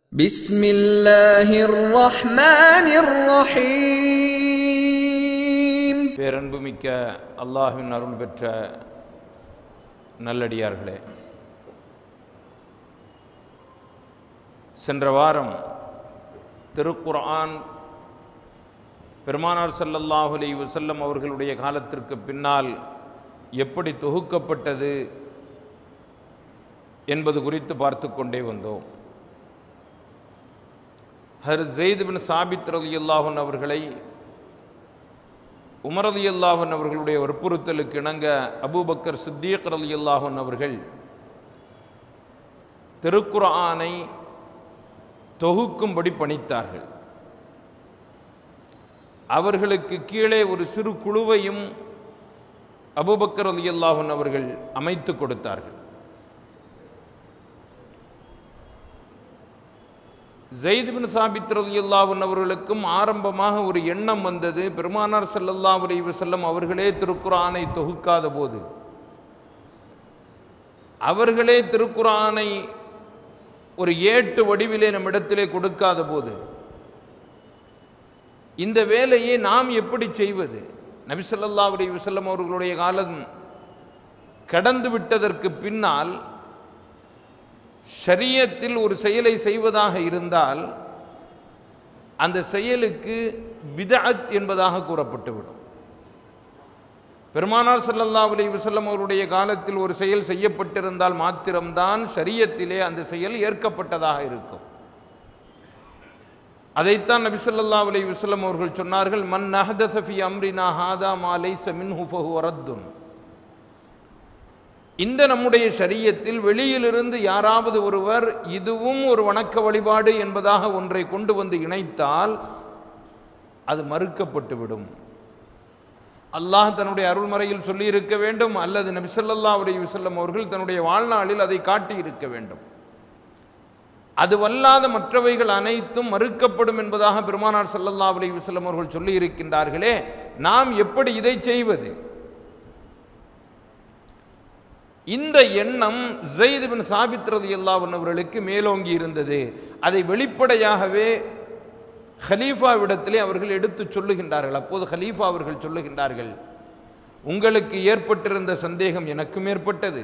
بسم الله الرحمن الرحيم பேரன்புமிக்க அல்லாஹ்வின் அருள் பெற்ற நல்லடியார்களே சென்ற வாரம் திருக்குர்ஆன் பெருமானார் ஸல்லல்லாஹு அலைஹி வஸல்லம் அவர்களுடைய காலத்திற்கு பின்னால் எப்படி தொகுக்கப்பட்டது என்பது குறித்து பார்த்து கொண்டே வந்தோம் ஹர் ஜெயித் பின் சாபித் ரலியல்லாஹு அவர்களை உமர் ரலியல்லாஹன் அவர்களுடைய வற்புறுத்தலுக்கு இணங்க அபூபக்கர் சித்தியக் ரலியல்லாஹன் அவர்கள் திருக்குர்ஆனை தொகுக்கும்படி பணித்தார்கள் அவர்களுக்கு கீழே ஒரு சிறு குழுவையும் அபூபக்கர் ரலியல்லாஹன் அவர்கள் அமைத்து கொடுத்தார்கள் ஜெயித் பின் சாபித் ரலியல்லாஹு அவர்களுக்கும் ஆரம்பமாக ஒரு எண்ணம் வந்தது பெருமானார் ஸல்லல்லாஹு அலைஹி வஸல்லம் அவர்களே திருக்குர்ஆனை தொகுக்காத போது அவர்களே திருக்குர்ஆனை ஒரு ஏட்டு வடிவிலே நம்மிடத்திலே கொடுக்காத போது இந்த வேலையை நாம் எப்படி செய்வது நபி ஸல்லல்லாஹு அலைஹி வஸல்லம் அவர்களுடைய காலம் கடந்து விட்டதற்கு பின்னால் ஷரியத்தில் ஒரு செயலை செய்வதாக இருந்தால் அந்த செயலுக்கு பிதஅத் என்பதாக கூறப்பட்டுவிடும் பெருமானார் ஸல்லல்லாஹு அலைஹி வஸல்லம் அவருடைய காலத்தில் ஒரு செயல் செய்யப்பட்டிருந்தால் மாத்திரம்தான் ஷரியத்திலே அந்த செயல் ஏற்கப்பட்டதாக இருக்கும் அதைத்தான் நபி ஸல்லல்லாஹு அலைஹி வஸல்லம் அவர்கள் சொன்னார்கள் மன் நஹதஸ ஃபி அம்ரினா ஹாதா மா லைஸ மின்ஹு ஃபஹுவ ரத்துன் இந்த நம்முடைய சரியத்தில் வெளியிலிருந்து யாராவது ஒருவர் இதுவும் ஒரு வணக்க வழிபாடு என்பதாக ஒன்றை கொண்டு வந்து இணைத்தால் அது மறுக்கப்பட்டுவிடும் அல்லாஹ் தன்னுடைய அருள்மறையில் சொல்லி இருக்க வேண்டும் அல்லது நபிசல்லா அலைஹி வஸல்லம் அவர்கள் தன்னுடைய வாழ்நாளில் அதை காட்டி இருக்க வேண்டும் அது வல்லாத மற்றவைகள் அனைத்தும் மறுக்கப்படும் என்பதாக பெருமானார் ஸல்லல்லாஹு அலைஹி வஸல்லம் அவர்கள் சொல்லி இருக்கின்றார்களே நாம் எப்படி இதை செய்வது இந்த எண்ணம் ஜெயித் பின் சாபித் ரலியல்லாஹு அவர்களுக்கு மேலோங்கி இருந்தது அதை வெளிப்படையாகவே ஹலீஃபாவிடத்திலே அவர்கள் எடுத்து சொல்லுகின்றார்கள் அப்போது ஹலீஃபா அவர்கள் சொல்லுகின்றார்கள் உங்களுக்கு ஏற்பட்டிருந்த சந்தேகம் எனக்கும் ஏற்பட்டது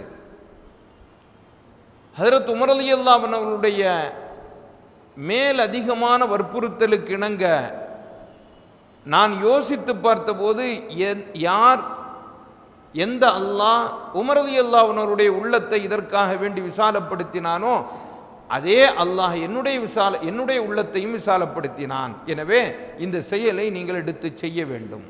ஹதரத் உமர் ரலியல்லாஹு அவர்களுடைய மேல் அதிகமான வற்புறுத்தலுக்கு இணங்க நான் யோசித்து பார்த்தபோது எ- யார் எந்த அல்லாஹ் உமரதி அல்லாஹ்வினருடைய உள்ளத்தை இதற்காக வேண்டி விசாலப்படுத்தினானோ அதே அல்லாஹ் என்னுடைய விசால என்னுடைய உள்ளத்தையும் விசாலப்படுத்தினான் எனவே இந்த செயலை நீங்கள் எடுத்து செய்ய வேண்டும்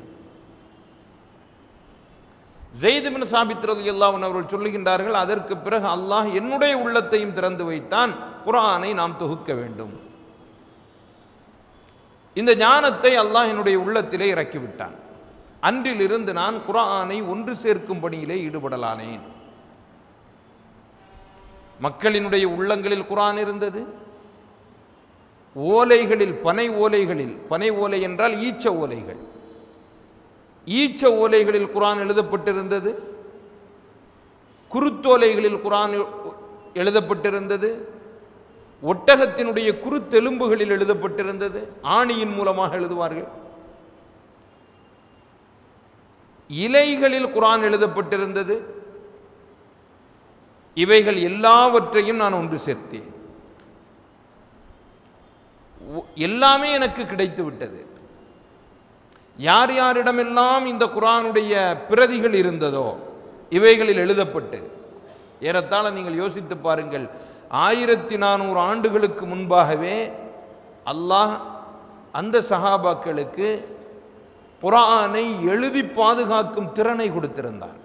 ஜெயித் பின் சாபித் ரலியல்லாஹு அவர்கள் சொல்லுகின்றார்கள் அதற்கு பிறகு அல்லாஹ் என்னுடைய உள்ளத்தையும் திறந்து வைத்தான் குர்ஆனை நாம் தொகுக்க வேண்டும் இந்த ஞானத்தை அல்லாஹ் என்னுடைய உள்ளத்திலே இறக்கிவிட்டான் அன்றிலிருந்து நான் குர்ஆனை ஒன்று சேர்க்கும் பணியிலே ஈடுபடலானேன் மக்களினுடைய உள்ளங்களில் குர்ஆன் இருந்தது ஓலைகளில் பனை ஓலைகளில் பனை ஓலை என்றால் ஈச்ச ஓலைகள் ஈச்ச ஓலைகளில் குர்ஆன் எழுதப்பட்டிருந்தது குருத்தோலைகளில் குர்ஆன் எழுதப்பட்டிருந்தது ஒட்டகத்தினுடைய குருத்தெலும்புகளில் எழுதப்பட்டிருந்தது ஆணியின் மூலமாக எழுதுவார்கள் இலைகளில் குர்ஆன் எழுதப்பட்டிருந்தது இவைகள் எல்லாவற்றையும் நான் ஒன்று சேர்த்தேன் ஒ- எல்லாமே எனக்கு கிடைத்து விட்டது யார் யாரிடமெல்லாம் இந்த குர்ஆனுடைய பிரதிகள் இருந்ததோ இவைகளில் எழுதப்பட்டு ஏறத்தாழ நீங்கள் யோசித்து பாருங்கள் ஆயிரத்தி நானூறு ஆண்டுகளுக்கு முன்பாகவே அல்லாஹ் அந்த சஹாபாக்களுக்கு குர்ஆனை எழுதி பாதுகாக்கும் திறனை கொடுத்திருந்தார்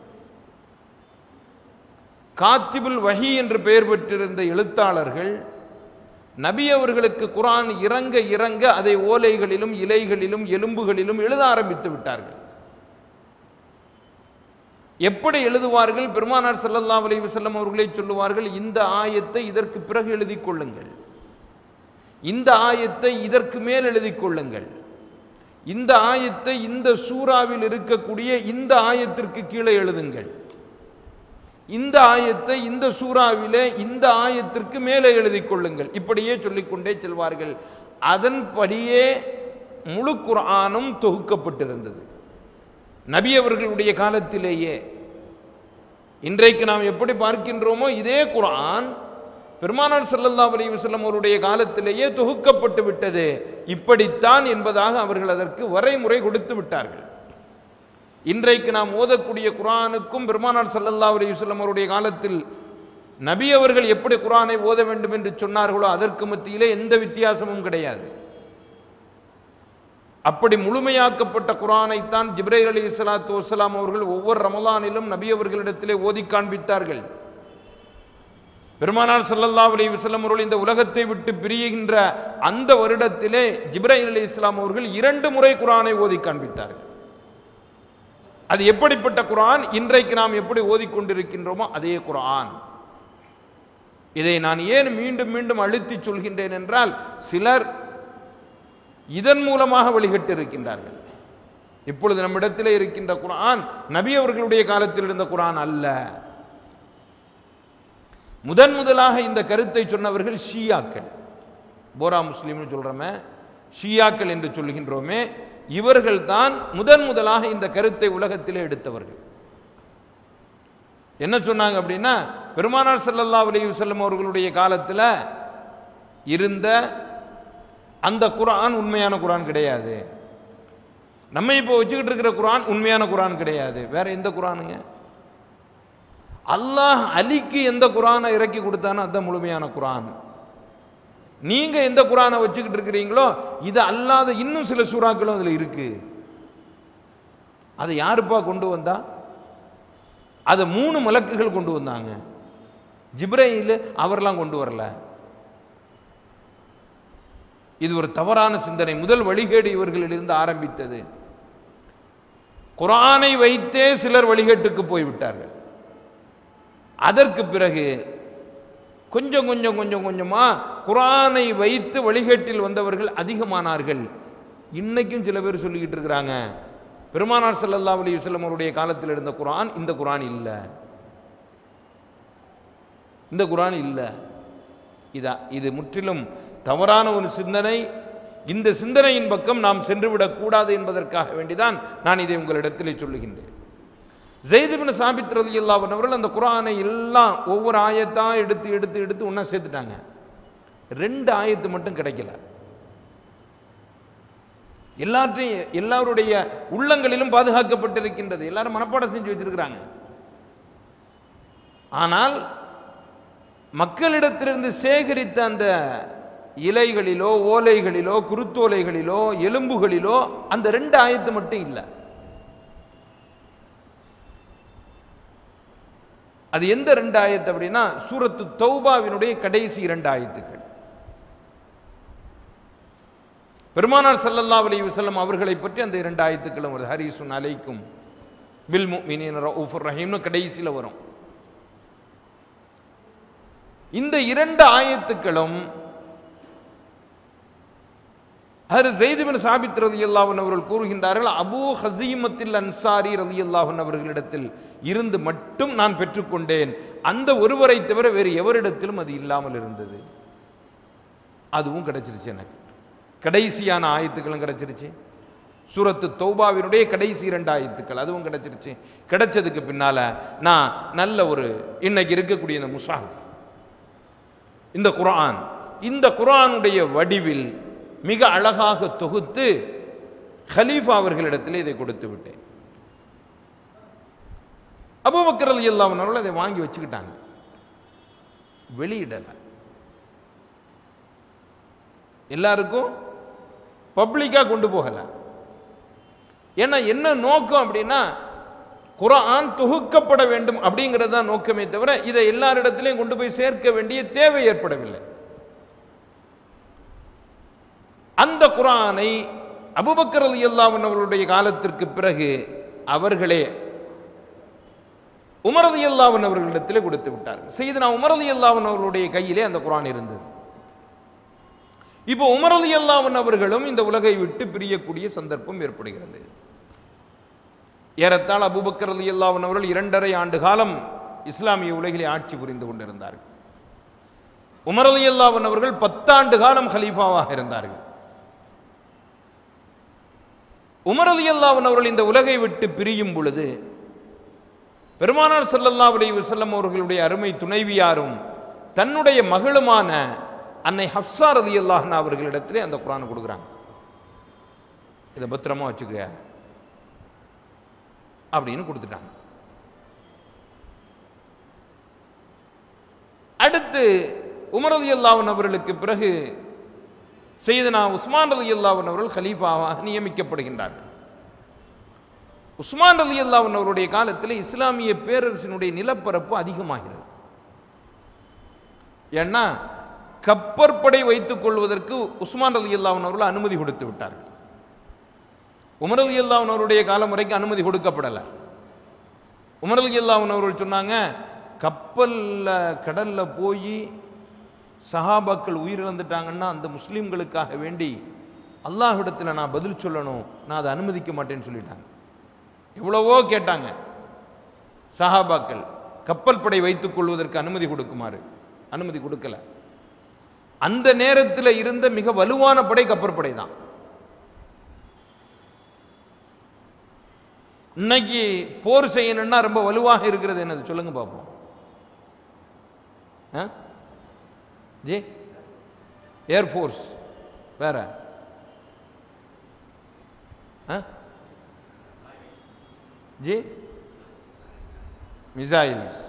காத்திபுல் வஹி என்று பெயர் பெற்றிருந்த எழுத்தாளர்கள் நபி அவர்களுக்கு குர்ஆன் இறங்க இறங்க அதை ஓலைகளிலும் இலைகளிலும் எலும்புகளிலும் எழுத ஆரம்பித்து விட்டார்கள் எப்படி எழுதுவார்கள் பெருமானார் ஸல்லல்லாஹு அலைஹி வஸல்லம் அவர்களே சொல்லுவார்கள் இந்த ஆயத்தை இதற்கு பிறகு எழுதிக் கொள்ளுங்கள் இந்த ஆயத்தை இதற்கு மேல் எழுதிக் கொள்ளுங்கள் இந்த ஆயத்தை இந்த சூறாவில் இருக்கக்கூடிய இந்த ஆயத்திற்கு கீழே எழுதுங்கள் இந்த ஆயத்தை இந்த சூறாவிலே இந்த ஆயத்திற்கு மேலே எழுதிக் கொள்ளுங்கள் இப்படியே சொல்லிக்கொண்டே செல்வார்கள் அதன்படியே முழு குர்ஆனும் தொகுக்கப்பட்டிருந்தது நபி அவர்களுடைய காலத்திலேயே இன்றைக்கு நாம் எப்படி பார்க்கின்றோமோ இதே குர்ஆன் பெருமானார் ஸல்லல்லாஹு அலைஹி வஸல்லம் அவருடைய காலத்திலேயே தொகுக்கப்பட்டு விட்டது இப்படித்தான் என்பதாக அவர்கள் அதற்கு வரைமுறை கொடுத்து விட்டார்கள் இன்றைக்கு நாம் ஓதக்கூடிய குர்ஆனுக்கும் பெருமானார் ஸல்லல்லாஹு அலைஹி வஸல்லம் அவருடைய காலத்தில் நபி அவர்கள் எப்படி குர்ஆனை ஓத வேண்டும் என்று சொன்னார்களோ அதற்கு மத்தியிலே எந்த வித்தியாசமும் கிடையாது அப்படி முழுமையாக்கப்பட்ட குரானைத்தான் ஜிப்ரைல் அலி இஸ்லாத்து வசலாம் அவர்கள் ஒவ்வொரு ரமலானிலும் நபி அவர்களிடத்திலே ஓதி காண்பித்தார்கள் பெருமானார் ஸல்லல்லாஹு அலைஹி வஸல்லம் அவர்கள் இந்த உலகத்தை விட்டு பிரியுகின்ற அந்த வருடத்திலே ஜிப்ரைல் அலி இஸ்லாம் அவர்கள் இரண்டு முறை குரானை ஓதி காண்பித்தார்கள் அது எப்படிப்பட்ட குரான் இன்றைக்கு நாம் எப்படி ஓதிக்கொண்டிருக்கின்றோமோ அதே குரான் இதை நான் ஏன் மீண்டும் மீண்டும் அழுத்தி சொல்கின்றேன் என்றால் சிலர் இதன் மூலமாக வழிகட்டு இருக்கின்றார்கள் இப்பொழுது நம்மிடத்திலே இருக்கின்ற குரான் நபி அவர்களுடைய காலத்தில் இருந்த குரான் அல்ல முதன் முதலாக இந்த கருத்தை சொன்னவர்கள் ஷியாக்கள் போரா முஸ்லீம்னு சொல்றோமே ஷியாக்கள் என்று சொல்கின்றோமே இவர்கள் தான் முதன் முதலாக இந்த கருத்தை உலகத்திலே எடுத்தவர்கள் என்ன சொன்னாங்க அப்படின்னா பெருமானார் ஸல்லல்லாஹு அலைஹி வஸல்லம் அவர்களுடைய காலத்தில் இருந்த அந்த குரான் உண்மையான குரான் கிடையாது நம்ம இப்போ வச்சுக்கிட்டு இருக்கிற குரான் உண்மையான குரான் கிடையாது வேற எந்த குரானுங்க அல்லாஹ் அலிக்கு எந்த குரானை இறக்கி கொடுத்தானோ அதுதான் முழுமையான குரான் நீங்க எந்த குரானை வச்சுக்கிட்டு இருக்கிறீங்களோ இது அல்லாத இன்னும் சில சூறாக்களும் அதுல இருக்கு அதை யாருப்பா கொண்டு வந்தா அதை மூணு மலக்குகள் கொண்டு வந்தாங்க ஜிப்ரையில் அவர்லாம் கொண்டு வரல இது ஒரு தவறான சிந்தனை முதல் வழிகேடு இவர்களிலிருந்து ஆரம்பித்தது குரானை வைத்தே சிலர் வழிகேட்டுக்கு போய்விட்டார்கள் அதற்கு பிறகு கொஞ்சம் கொஞ்சம் கொஞ்சம் கொஞ்சமா குரானை வைத்து வழிகேட்டில் வந்தவர்கள் அதிகமானார்கள் இன்னைக்கும் சில பேர் சொல்லிக்கிட்டு இருக்கிறாங்க பெருமானார் ஸல்லல்லாஹு அலைஹி வஸல்லம் அவருடைய காலத்தில் இருந்த குரான் இந்த குரான் இல்லை இந்த குரான் இல்லை இதா இது முற்றிலும் தவறான ஒரு சிந்தனை இந்த சிந்தனையின் பக்கம் நாம் சென்றுவிடக் கூடாது என்பதற்காக வேண்டிதான் நான் இதை உங்களிடத்திலே சொல்லுகின்றேன் ஜெய்துபின் சாபித் ரதி அவர்கள் அந்த குரானை எல்லாம் ஒவ்வொரு ஆயத்தா எடுத்து எடுத்து எடுத்து ஒன்றா சேர்த்துட்டாங்க ரெண்டு ஆயத்து மட்டும் கிடைக்கல எல்லாற்றையும் எல்லாருடைய உள்ளங்களிலும் பாதுகாக்கப்பட்டிருக்கின்றது எல்லாரும் மனப்பாடம் செஞ்சு வச்சிருக்கிறாங்க ஆனால் மக்களிடத்திலிருந்து சேகரித்த அந்த இலைகளிலோ ஓலைகளிலோ குருத்தோலைகளிலோ எலும்புகளிலோ அந்த ரெண்டு ஆயத்து மட்டும் இல்லை அது எந்த ரெண்டு ஆயத்து அப்படின்னா சூரத்து தௌபாவினுடைய கடைசி இரண்டு ஆயத்துக்கள் பெருமானார் ஸல்லல்லாஹு அலைஹி வஸல்லம் அவர்களை பற்றி அந்த இரண்டு ஆயத்துக்களும் வருது ஹரிசுன் அலைக்கும் பில் முஃமினீன ரவுஃபுர் ரஹீம்னு கடைசியில் வரும் இந்த இரண்டு ஆயத்துக்களும் ஹர் ஜெய்துபின் சாபித் ரதி அவர்கள் கூறுகின்றார்கள் அபூ ஹசீமத்தில் அன்சாரி ரதி அவர்களிடத்தில் இருந்து மட்டும் நான் பெற்றுக்கொண்டேன் அந்த ஒருவரை தவிர வேறு எவரிடத்திலும் அது இல்லாமல் இருந்தது அதுவும் கிடைச்சிருச்சு எனக்கு கடைசியான ஆயத்துக்களும் கிடைச்சிருச்சு சூரத்து தௌபாவினுடைய கடைசி இரண்டு ஆயத்துக்கள் அதுவும் கிடைச்சிருச்சு கிடைச்சதுக்கு பின்னால நான் நல்ல ஒரு இன்னைக்கு இருக்கக்கூடிய இந்த முசாஃப் இந்த குர்ஆன் இந்த குர்ஆனுடைய வடிவில் மிக அழகாக தொகுத்து ஹலீஃபா அவர்களிடத்தில் இதை கொடுத்து விட்டேன் அபூபக்கர் ரலியல்லாஹு அன்ஹு அவர்கள் அதை வாங்கி வச்சுக்கிட்டாங்க வெளியிடல எல்லாருக்கும் பப்ளிக்காக கொண்டு போகல ஏன்னா என்ன நோக்கம் அப்படின்னா குரான் தொகுக்கப்பட வேண்டும் அப்படிங்கிறது தான் நோக்கமே தவிர இதை எல்லாரிடத்திலையும் கொண்டு போய் சேர்க்க வேண்டிய தேவை ஏற்படவில்லை அந்த குரானை அபுபக்கர் அலி அவர்களுடைய காலத்திற்கு பிறகு அவர்களே உமர் அலி அல்லாவன் அவர்களிடத்திலே கொடுத்து விட்டார்கள் செய்து நான் உமர் அலி அல்லாவன் அவர்களுடைய கையிலே அந்த குரான் இருந்தது இப்போ உமர் அலி அல்லாவன் அவர்களும் இந்த உலகை விட்டு பிரியக்கூடிய சந்தர்ப்பம் ஏற்படுகிறது ஏறத்தாழ அபூபக்கர் அலி அல்லாவன் அவர்கள் இரண்டரை ஆண்டு காலம் இஸ்லாமிய உலகிலே ஆட்சி புரிந்து கொண்டிருந்தார்கள் உமர் ரலியல்லாஹு அவர்கள் பத்தாண்டு காலம் ஹலீஃபாவாக இருந்தார்கள் உமர் ரலியல்லாஹு அவர்கள் இந்த உலகை விட்டு பிரியும் பொழுது பெருமானார் ஸல்லல்லாஹு அலைஹி வஸல்லம் அவர்களுடைய அருமை துணைவியாரும் தன்னுடைய மகளுமான அன்னை ஹப்ஸா ரலியல்லாஹு அன்ஹா அவர்களிடத்திலே அந்த குர்ஆன் கொடுக்குறாங்க இதை பத்திரமா வச்சுக்க அப்படின்னு கொடுத்துட்டாங்க அடுத்து உமர் அலி அவர்களுக்கு பிறகு செய்தனா உஸ்மான் அலி அவர்கள் ஹலீஃபாவாக நியமிக்கப்படுகின்றார்கள் உஸ்மான் அலி அவருடைய காலத்தில் இஸ்லாமிய பேரரசினுடைய நிலப்பரப்பு அதிகமாகிறது ஏன்னா கப்பற்படை வைத்துக் கொள்வதற்கு உஸ்மான் அலி அவர்கள் அனுமதி கொடுத்து விட்டார்கள் உமர் அலி அவருடைய காலம் வரைக்கும் அனுமதி கொடுக்கப்படலை உமர் அலி அவர்கள் சொன்னாங்க கப்பல்ல கடல்ல போய் சஹாபாக்கள் உயிரிழந்துட்டாங்கன்னா அந்த முஸ்லீம்களுக்காக வேண்டி அல்லாஹ்விடத்தில் நான் பதில் சொல்லணும் நான் அதை அனுமதிக்க மாட்டேன்னு சொல்லிட்டாங்க எவ்வளவோ கேட்டாங்க சஹாபாக்கள் கப்பல் படை வைத்துக் கொள்வதற்கு அனுமதி கொடுக்குமாறு அனுமதி கொடுக்கல அந்த நேரத்தில் இருந்த மிக வலுவான படை கப்பற்படை தான் இன்னைக்கு போர் செய்யணும்னா ரொம்ப வலுவாக இருக்கிறது என்னது சொல்லுங்க பார்ப்போம் ஆ? ஜி ஏர்ஃபோர்ஸ் வேற ஆ? ஜி மிசைல்ஸ்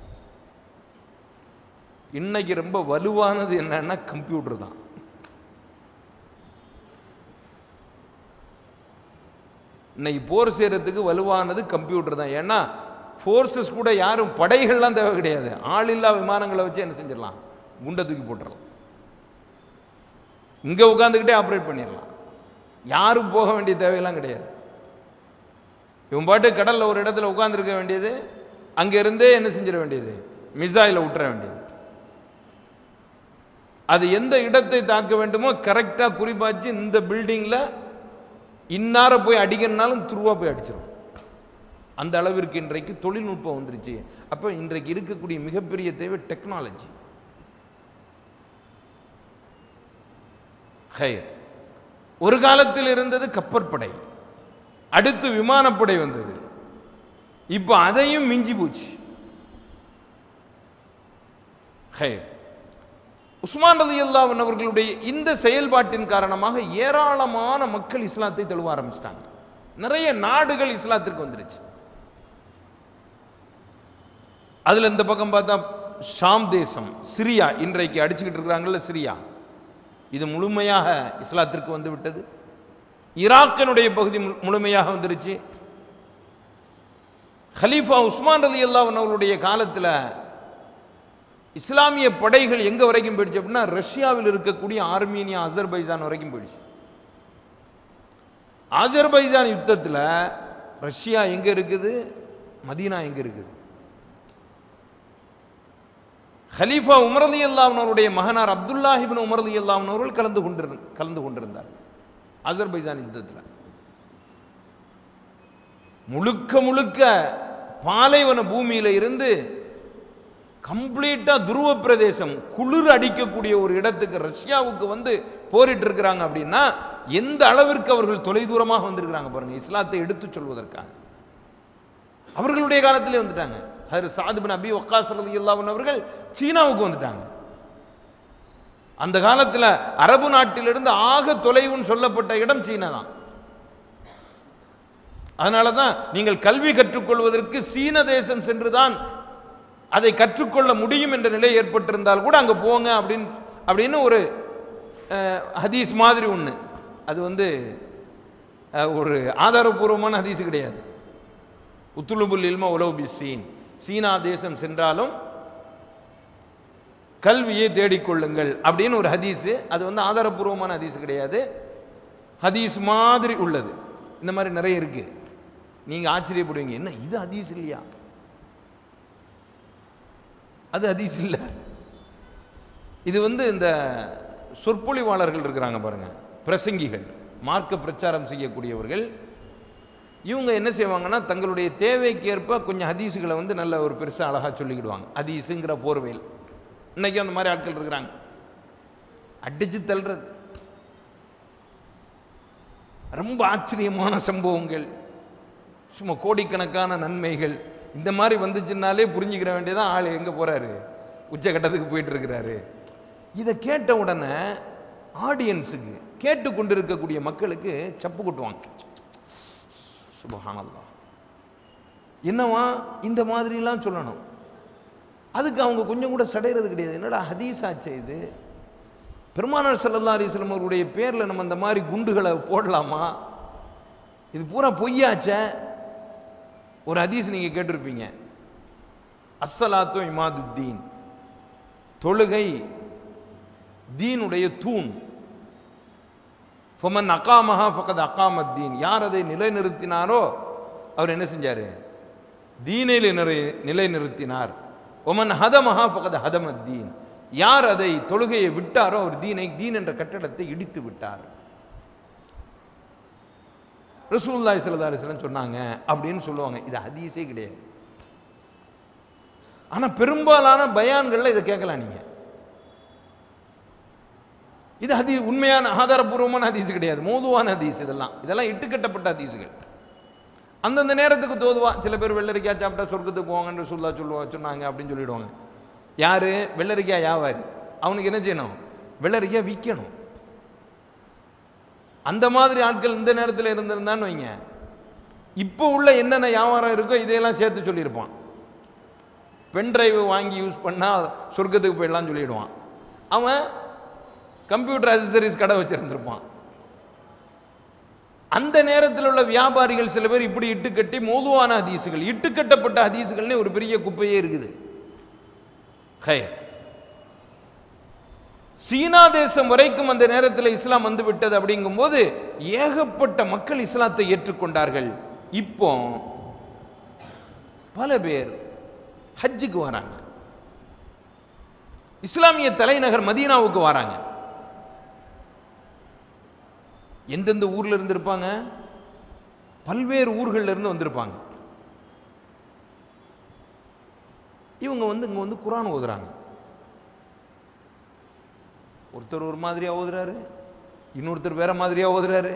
இன்னைக்கு ரொம்ப வலுவானது என்னன்னா கம்ப்யூட்டர் தான் இன்னைக்கு போர் செய்யறதுக்கு வலுவானது கம்ப்யூட்டர் தான் ஏன்னா ஃபோர்ஸஸ் கூட யாரும் படைகள்லாம் தேவை கிடையாது ஆளில்லா விமானங்களை வச்சு என்ன செஞ்சிடலாம் குண்டை தூக்கி போட்டுடலாம் இங்க உட்காந்துக்கிட்டே ஆப்ரேட் பண்ணிடலாம் யாரும் போக வேண்டிய தேவையெல்லாம் கிடையாது இவன் பாட்டு கடல்ல ஒரு இடத்துல உட்கார்ந்திருக்க வேண்டியது அங்க இருந்தே என்ன செஞ்சிட வேண்டியது மிசைல விட்டுற வேண்டியது அது எந்த இடத்தை தாக்க வேண்டுமோ கரெக்டா குறிப்பாச்சு இந்த பில்டிங்ல இன்னார போய் அடிக்கணும்னாலும் துருவா போய் அடிச்சிடும் அந்த அளவிற்கு இன்றைக்கு தொழில்நுட்பம் வந்துருச்சு அப்ப இன்றைக்கு இருக்கக்கூடிய மிகப்பெரிய தேவை டெக்னாலஜி ஹைர் ஒரு காலத்தில் இருந்தது கப்பற்படை அடுத்து விமானப்படை வந்தது இப்போ அதையும் மிஞ்சி போச்சு ஹைர் உஸ்மான் ரதி அவர்களுடைய இந்த செயல்பாட்டின் காரணமாக ஏராளமான மக்கள் இஸ்லாத்தை தழுவ ஆரம்பிச்சிட்டாங்க நிறைய நாடுகள் இஸ்லாத்திற்கு வந்துருச்சு அதுல இந்த பக்கம் பார்த்தா ஷாம் தேசம் சிரியா இன்றைக்கு அடிச்சுக்கிட்டு இருக்கிறாங்கல்ல சிரியா இது முழுமையாக இஸ்லாத்திற்கு வந்து விட்டது ஈராக்கினுடைய பகுதி மு- முழுமையாக வந்துருச்சு ஹலீஃபா உஸ்மான் ரதி அவர்களுடைய காலத்துல இஸ்லாமிய படைகள் எங்க வரைக்கும் போயிடுச்சு அப்படின்னா ரஷ்யாவில் இருக்கக்கூடிய ஆர்மீனியா அசர்பைஜான் வரைக்கும் போயிடுச்சு அஜர்பைஜான் யுத்தத்துல ரஷ்யா எங்க இருக்குது மதீனா எங்க இருக்குது ஹலீஃபா உமரலி அல்லாஹ்னவருடைய மகனார் அப்துல்லாஹிபின் உமரலி அல்லாஹ்னவர்கள் கலந்து கொண்டிரு கலந்து கொண்டிருந்தார் அசர்பைஜான் யுத்தத்தில் முழுக்க முழுக்க பாலைவன பூமியில இருந்து கம்ப்ளீட்டா துருவ பிரதேசம் குளிர் அடிக்கக்கூடிய ஒரு இடத்துக்கு ரஷ்யாவுக்கு வந்து போரிட்டு இருக்கிறாங்க அப்படின்னா எந்த அளவிற்கு அவர்கள் தொலைதூரமாக வந்திருக்கிறாங்க பாருங்க இஸ்லாத்தை எடுத்து சொல்வதற்காக அவர்களுடைய காலத்திலே வந்துட்டாங்க அது சாதுபின் அபி வக்காஸ் ரலியல்லாஹு அவர்கள் சீனாவுக்கு வந்துட்டாங்க அந்த காலத்துல அரபு நாட்டிலிருந்து ஆக தொலைவுன்னு சொல்லப்பட்ட இடம் சீனா தான் அதனால தான் நீங்கள் கல்வி கற்றுக்கொள்வதற்கு சீன தேசம் சென்றுதான் அதை கற்றுக்கொள்ள முடியும் என்ற நிலை ஏற்பட்டிருந்தால் கூட அங்க போங்க அப்படின்னு அப்படின்னு ஒரு அஹ், ஹதீஸ் மாதிரி ஒண்ணு அது வந்து அஹ், ஒரு ஆதாரபூர்வமான ஹதீஸ் கிடையாது உத்துலுபுல் இல்ம உலோபி சீன் சீனா தேசம் சென்றாலும் கல்வியை தேடிக்கொள்ளுங்கள் அப்படின்னு ஒரு ஹதீஸ் அது வந்து ஆதாரபூர்வமான ஹதீஸ் கிடையாது ஹதீஸ் மாதிரி உள்ளது இந்த மாதிரி நிறைய இருக்கு நீங்க ஆச்சரியப்படுவீங்க என்ன இது ஹதீஸ் இல்லையா அது ஹதீஸ் இல்லை இது வந்து இந்த சொற்பொழிவாளர்கள் இருக்கிறாங்க பாருங்க பிரசங்கிகள் மார்க்க பிரச்சாரம் செய்யக்கூடியவர்கள் இவங்க என்ன செய்வாங்கன்னா தங்களுடைய தேவைக்கேற்ப கொஞ்சம் ஹதீஸுகளை வந்து நல்ல ஒரு பெருசாக அழகாக சொல்லிக்கிடுவாங்க ஹதீஸுங்கிற போர்வையில் இன்னைக்கு அந்த மாதிரி ஆட்கள் இருக்கிறாங்க அடிச்சு தள்ளுறது ரொம்ப ஆச்சரியமான சம்பவங்கள் சும்மா கோடிக்கணக்கான நன்மைகள் இந்த மாதிரி வந்துச்சுன்னாலே புரிஞ்சுக்கிற வேண்டியதான் ஆள் எங்கே போறாரு உச்சகட்டத்துக்கு போயிட்டு இருக்கிறாரு இதை கேட்ட உடனே ஆடியன்ஸுக்கு கேட்டு கொண்டிருக்கக்கூடிய மக்களுக்கு சப்பு கொட்டுவாங்க சுபஹானல்லாஹ் என்னவா இந்த மாதிரிலாம் சொல்லணும் அதுக்கு அவங்க கொஞ்சம் கூட சடைகிறது கிடையாது என்னடா ஹதீஸ் ஆச்சே இது பெருமானார் ஸல்லல்லாஹு அலைஹி வஸல்லம் அவருடைய பேரில் நம்ம இந்த மாதிரி குண்டுகளை போடலாமா இது பூரா பொய்யாச்சே ஒரு ஹதீஸ் நீங்கள் கேட்டிருப்பீங்க அஸ்ஸலாத்து இமாதுத்தீன் தொழுகை தீனுடைய தூண் ஃபமன் அகாமஹா ஃபகத் அகாமத் தீன் யார் அதை நிலைநிறுத்தினாரோ அவர் என்ன செஞ்சார் தீனில் நிறை நிலைநிறுத்தினார் ஒமன் ஹதமஹா ஃபகத் ஹதமத் தீன் யார் அதை தொழுகையை விட்டாரோ அவர் தீனை தீன் என்ற கட்டடத்தை இடித்து விட்டார் ரசூலுல்லாஹி ஸல்லல்லாஹு அலைஹி வஸல்லம் சொன்னாங்க அப்படின்னு சொல்லுவாங்க இது ஹதீஸே கிடையாது ஆனா பெரும்பாலான பயான்கள்ல இதை கேட்கலாம் நீங்க இது ஹதி உண்மையான ஆதாரபூர்வமான ஹதீஸ் கிடையாது மோதுவான ஹதீஸ் இதெல்லாம் இதெல்லாம் இட்டுக்கட்டப்பட்ட ஹதீஸுகள் அந்தந்த நேரத்துக்கு தோதுவா சில பேர் வெள்ளரிக்காய் சாப்பிட்டா சொர்க்கத்துக்கு போவாங்கன்னு சொல்லா சொல்லுவா சொன்னாங்க அப்படின்னு சொல்லிடுவாங்க யாரு வெள்ளரிக்காய் வியாபாரி அவனுக்கு என்ன செய்யணும் வெள்ளரிக்காய் விற்கணும் அந்த மாதிரி ஆட்கள் இந்த நேரத்தில் இருந்திருந்தான்னு வைங்க இப்போ உள்ள என்னென்ன வியாபாரம் இருக்கோ இதையெல்லாம் சேர்த்து சொல்லியிருப்பான் பென் டிரைவ் வாங்கி யூஸ் பண்ணால் சொர்க்கத்துக்கு போயிடலாம் சொல்லிடுவான் அவன் கம்ப்யூட்டர் அசசரிஸ் கடை வச்சிருந்திருப்பான் அந்த நேரத்தில் உள்ள வியாபாரிகள் சில பேர் இப்படி இட்டுக்கட்டி மோதுவான ஹதீஸுகள் இட்டுக்கட்டப்பட்ட ஹதீஸுகள்னே ஒரு பெரிய குப்பையே இருக்குது ஹயர் சீனா தேசம் வரைக்கும் அந்த நேரத்தில் இஸ்லாம் வந்து விட்டது அப்படிங்கும்போது ஏகப்பட்ட மக்கள் இஸ்லாத்தை ஏற்றுக்கொண்டார்கள் இப்போ பல பேர் ஹஜ்ஜுக்கு வராங்க இஸ்லாமிய தலைநகர் மதீனாவுக்கு வராங்க எந்தெந்த ஊர்ல இருந்து இருப்பாங்க பல்வேறு ஊர்கள்ல இருந்து வந்திருப்பாங்க இவங்க வந்து இங்க வந்து குரான் ஓதுறாங்க ஒருத்தர் ஒரு மாதிரியா ஓதுறாரு இன்னொருத்தர் வேற மாதிரியா ஓதுறாரு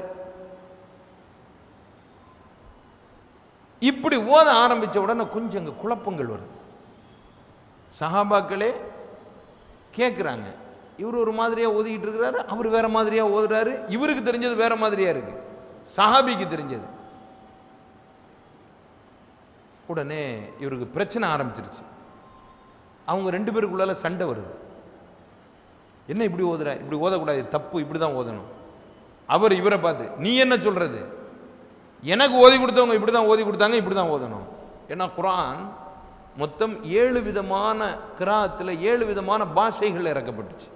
இப்படி ஓத ஆரம்பிச்ச உடனே கொஞ்சம் அங்க குழப்பங்கள் வருது சஹாபாக்களே கேட்குறாங்க இவர் ஒரு மாதிரியா ஓதிக்கிட்டு இருக்கிறாரு அவர் வேற மாதிரியா ஓதுறாரு இவருக்கு தெரிஞ்சது வேற மாதிரியா இருக்கு சஹாபிக்கு தெரிஞ்சது உடனே இவருக்கு பிரச்சனை ஆரம்பிச்சிருச்சு அவங்க ரெண்டு பேருக்குள்ளால சண்டை வருது என்ன இப்படி ஓதுற இப்படி ஓதக்கூடாது தப்பு இப்படி தான் ஓதணும் அவர் இவரை பார்த்து நீ என்ன சொல்றது எனக்கு ஓதி கொடுத்தவங்க இப்படி தான் ஓதி கொடுத்தாங்க இப்படி தான் ஓதணும் ஏன்னா குரான் மொத்தம் ஏழு விதமான கிராத்தில் ஏழு விதமான பாஷைகள் இறக்கப்பட்டுச்சு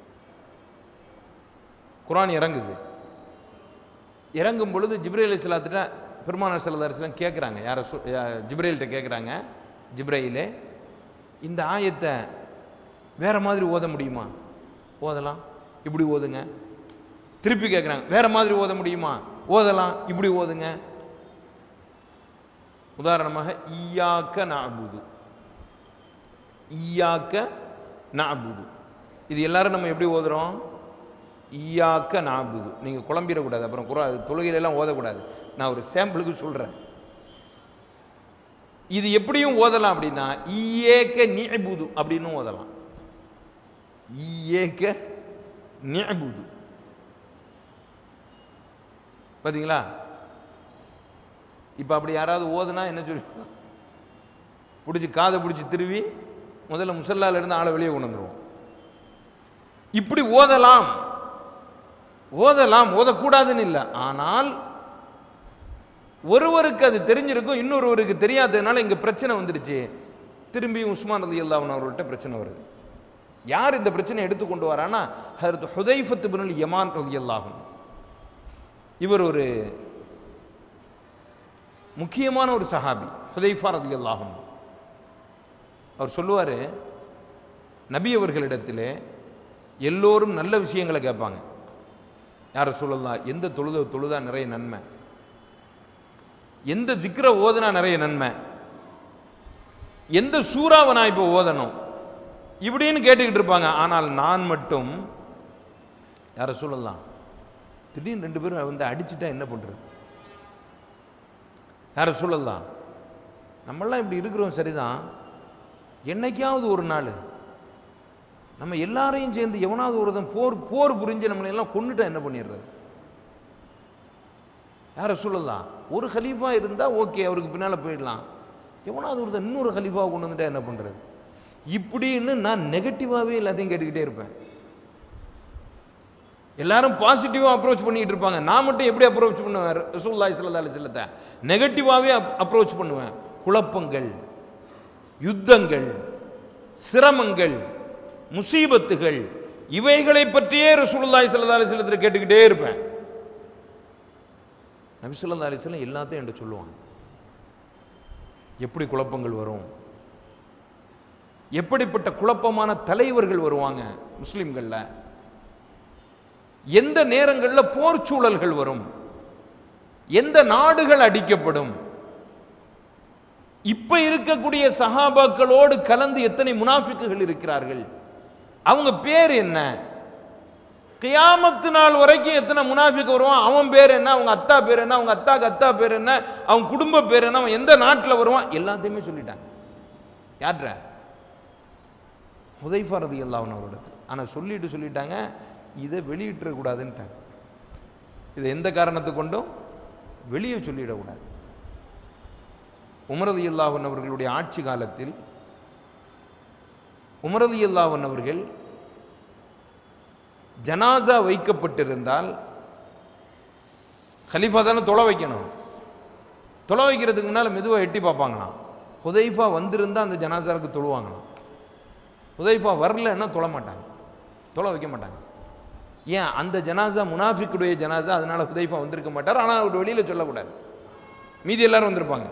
குரான் இறங்குது இறங்கும் பொழுது ஜிப்ரேல் இஸ்லாத்திட்ட பெருமானார் சல்லா அலிஸ்லாம் கேட்குறாங்க யாரை சொ ஜிப்ரேல்கிட்ட கேட்குறாங்க ஜிப்ரையிலே இந்த ஆயத்தை வேற மாதிரி ஓத முடியுமா ஓதலாம் இப்படி ஓதுங்க திருப்பி கேட்குறாங்க வேற மாதிரி ஓத முடியுமா ஓதலாம் இப்படி ஓதுங்க உதாரணமாக ஈயாக்க நாபுது ஈயாக்க நாபுது இது எல்லாரும் நம்ம எப்படி ஓதுறோம் ஈயாக்க நாபுது நீங்கள் குழம்பிடக்கூடாது அப்புறம் குரா தொழுகையிலெல்லாம் ஓதக்கூடாது நான் ஒரு சாம்பிளுக்கு சொல்கிறேன் இது எப்படியும் ஓதலாம் அப்படின்னா ஈயேக்க நிபுது அப்படின்னு ஓதலாம் ஈயேக்க நிபுது பார்த்தீங்களா இப்போ அப்படி யாராவது ஓதுனா என்ன சொல்லி பிடிச்சி காதை பிடிச்சி திருவி முதல்ல முசல்லால இருந்து ஆளை வெளியே கொண்டு வந்துருவோம் இப்படி ஓதலாம் ஓதலாம் ஓதக்கூடாதுன்னு இல்லை ஆனால் ஒருவருக்கு அது தெரிஞ்சிருக்கும் இன்னொருவருக்கு தெரியாததுனால இங்க பிரச்சனை வந்துடுச்சு திரும்பி உஸ்மான் ரதி அல்லாஹன் அவர்கள்ட்ட பிரச்சனை வருது யார் இந்த பிரச்சனை எடுத்து கொண்டு வரானா ஹரத் ஹுதைஃபத் பின் யமான் ரதி அல்லாஹன் இவர் ஒரு முக்கியமான ஒரு சஹாபி ஹுதைஃபா ரதி அல்லாஹன் அவர் சொல்லுவார் நபி அவர்களிடத்திலே எல்லோரும் நல்ல விஷயங்களை கேட்பாங்க யாரை சொல்லலாம் எந்த தொழுத தொழுதா நிறைய நன்மை எந்த திக்ர ஓதுனா நிறைய நன்மை எந்த சூறாவை நான் இப்போ ஓதணும் இப்படின்னு கேட்டுக்கிட்டு இருப்பாங்க ஆனால் நான் மட்டும் யாரை சொல்லலாம் திடீர்னு ரெண்டு பேரும் வந்து அடிச்சுட்டா என்ன பண்றது யாரை சொல்லலாம் நம்மெல்லாம் இப்படி இருக்கிறோம் சரிதான் என்னைக்காவது ஒரு நாள் நம்ம எல்லாரையும் சேர்ந்து எவனாவது ஒருத்தன் போர் போர் புரிஞ்சு நம்மளை எல்லாம் கொண்டுட்டா என்ன பண்ணிடுறது யாரை சொல்லலாம் ஒரு ஹலீஃபா இருந்தா ஓகே அவருக்கு பின்னால போயிடலாம் எவனாவது ஒருத்தன் இன்னொரு ஹலீஃபாவை கொண்டு வந்துட்டா என்ன பண்றது இப்படின்னு நான் நெகட்டிவாவே எல்லாத்தையும் கேட்டுக்கிட்டே இருப்பேன் எல்லாரும் பாசிட்டிவா அப்ரோச் பண்ணிட்டு இருப்பாங்க நான் மட்டும் எப்படி அப்ரோச் பண்ணுவேன் ரசூலுல்லாஹி ஸல்லல்லாஹு அலைஹி வஸல்லத்தை நெகட்டிவாவே அப்ரோச் பண்ணுவேன் குழப்பங்கள் யுத்தங்கள் சிரமங்கள் முசீபத்துகள் இவைகளை பற்றியே ரசூலுல்லாஹி ஸல்லல்லாஹு அலைஹி வஸல்லத்தை கேட்டுக்கிட்டே இருப்பேன் நபி ஸல்லல்லாஹு அலைஹி வஸல்லம் எல்லாத்தையும் என்கிட்ட சொல்லுவாங்க எப்படி குழப்பங்கள் வரும் எப்படிப்பட்ட குழப்பமான தலைவர்கள் வருவாங்க முஸ்லிம்கள்ல எந்த நேரங்களில் போர் சூழல்கள் வரும் எந்த நாடுகள் அடிக்கப்படும் இப்ப இருக்கக்கூடிய சஹாபாக்களோடு கலந்து எத்தனை முனாஃபிக்குகள் இருக்கிறார்கள் அவங்க பேர் என்ன கியாமத்து நாள் வரைக்கும் எத்தனை முனாஃபிக் வருவான் அவன் பேர் என்ன அவங்க அத்தா பேர் என்ன அவங்க அத்தாக்கு அத்தா பேர் என்ன அவன் குடும்ப பேர் என்ன அவன் எந்த நாட்டில் வருவான் எல்லாத்தையுமே சொல்லிட்டாங்க யார்ற ஹுதைஃபா ரதி அல்லாஹ் அவரிடத்தில் ஆனால் சொல்லிட்டு சொல்லிட்டாங்க இதை வெளியிட்டக்கூடாதுன்ட்டாங்க இதை எந்த காரணத்தை கொண்டும் வெளியே சொல்லிடக்கூடாது உமரது அல்லாஹன் அவர்களுடைய ஆட்சி காலத்தில் உமரது அல்லாஹன் அவர்கள் ஜனாசா வைக்கப்பட்டிருந்தால் கலிஃபா தானே தொலை வைக்கணும் தொலை வைக்கிறதுக்கு முன்னால் மெதுவாக எட்டி பார்ப்பாங்களாம் ஹுதைஃபா வந்திருந்தா அந்த ஜனாசாவுக்கு தொழுவாங்களாம் ஹுதைஃபா வரலன்னா தொழ மாட்டாங்க தொலை வைக்க மாட்டாங்க ஏன் அந்த ஜனாசா முனாஃபிக்குடைய ஜனாசா அதனால ஹுதைஃபா வந்திருக்க மாட்டார் ஆனால் அவர் வெளியில சொல்லக்கூடாது மீதி எல்லாரும் வந்திருப்பாங்க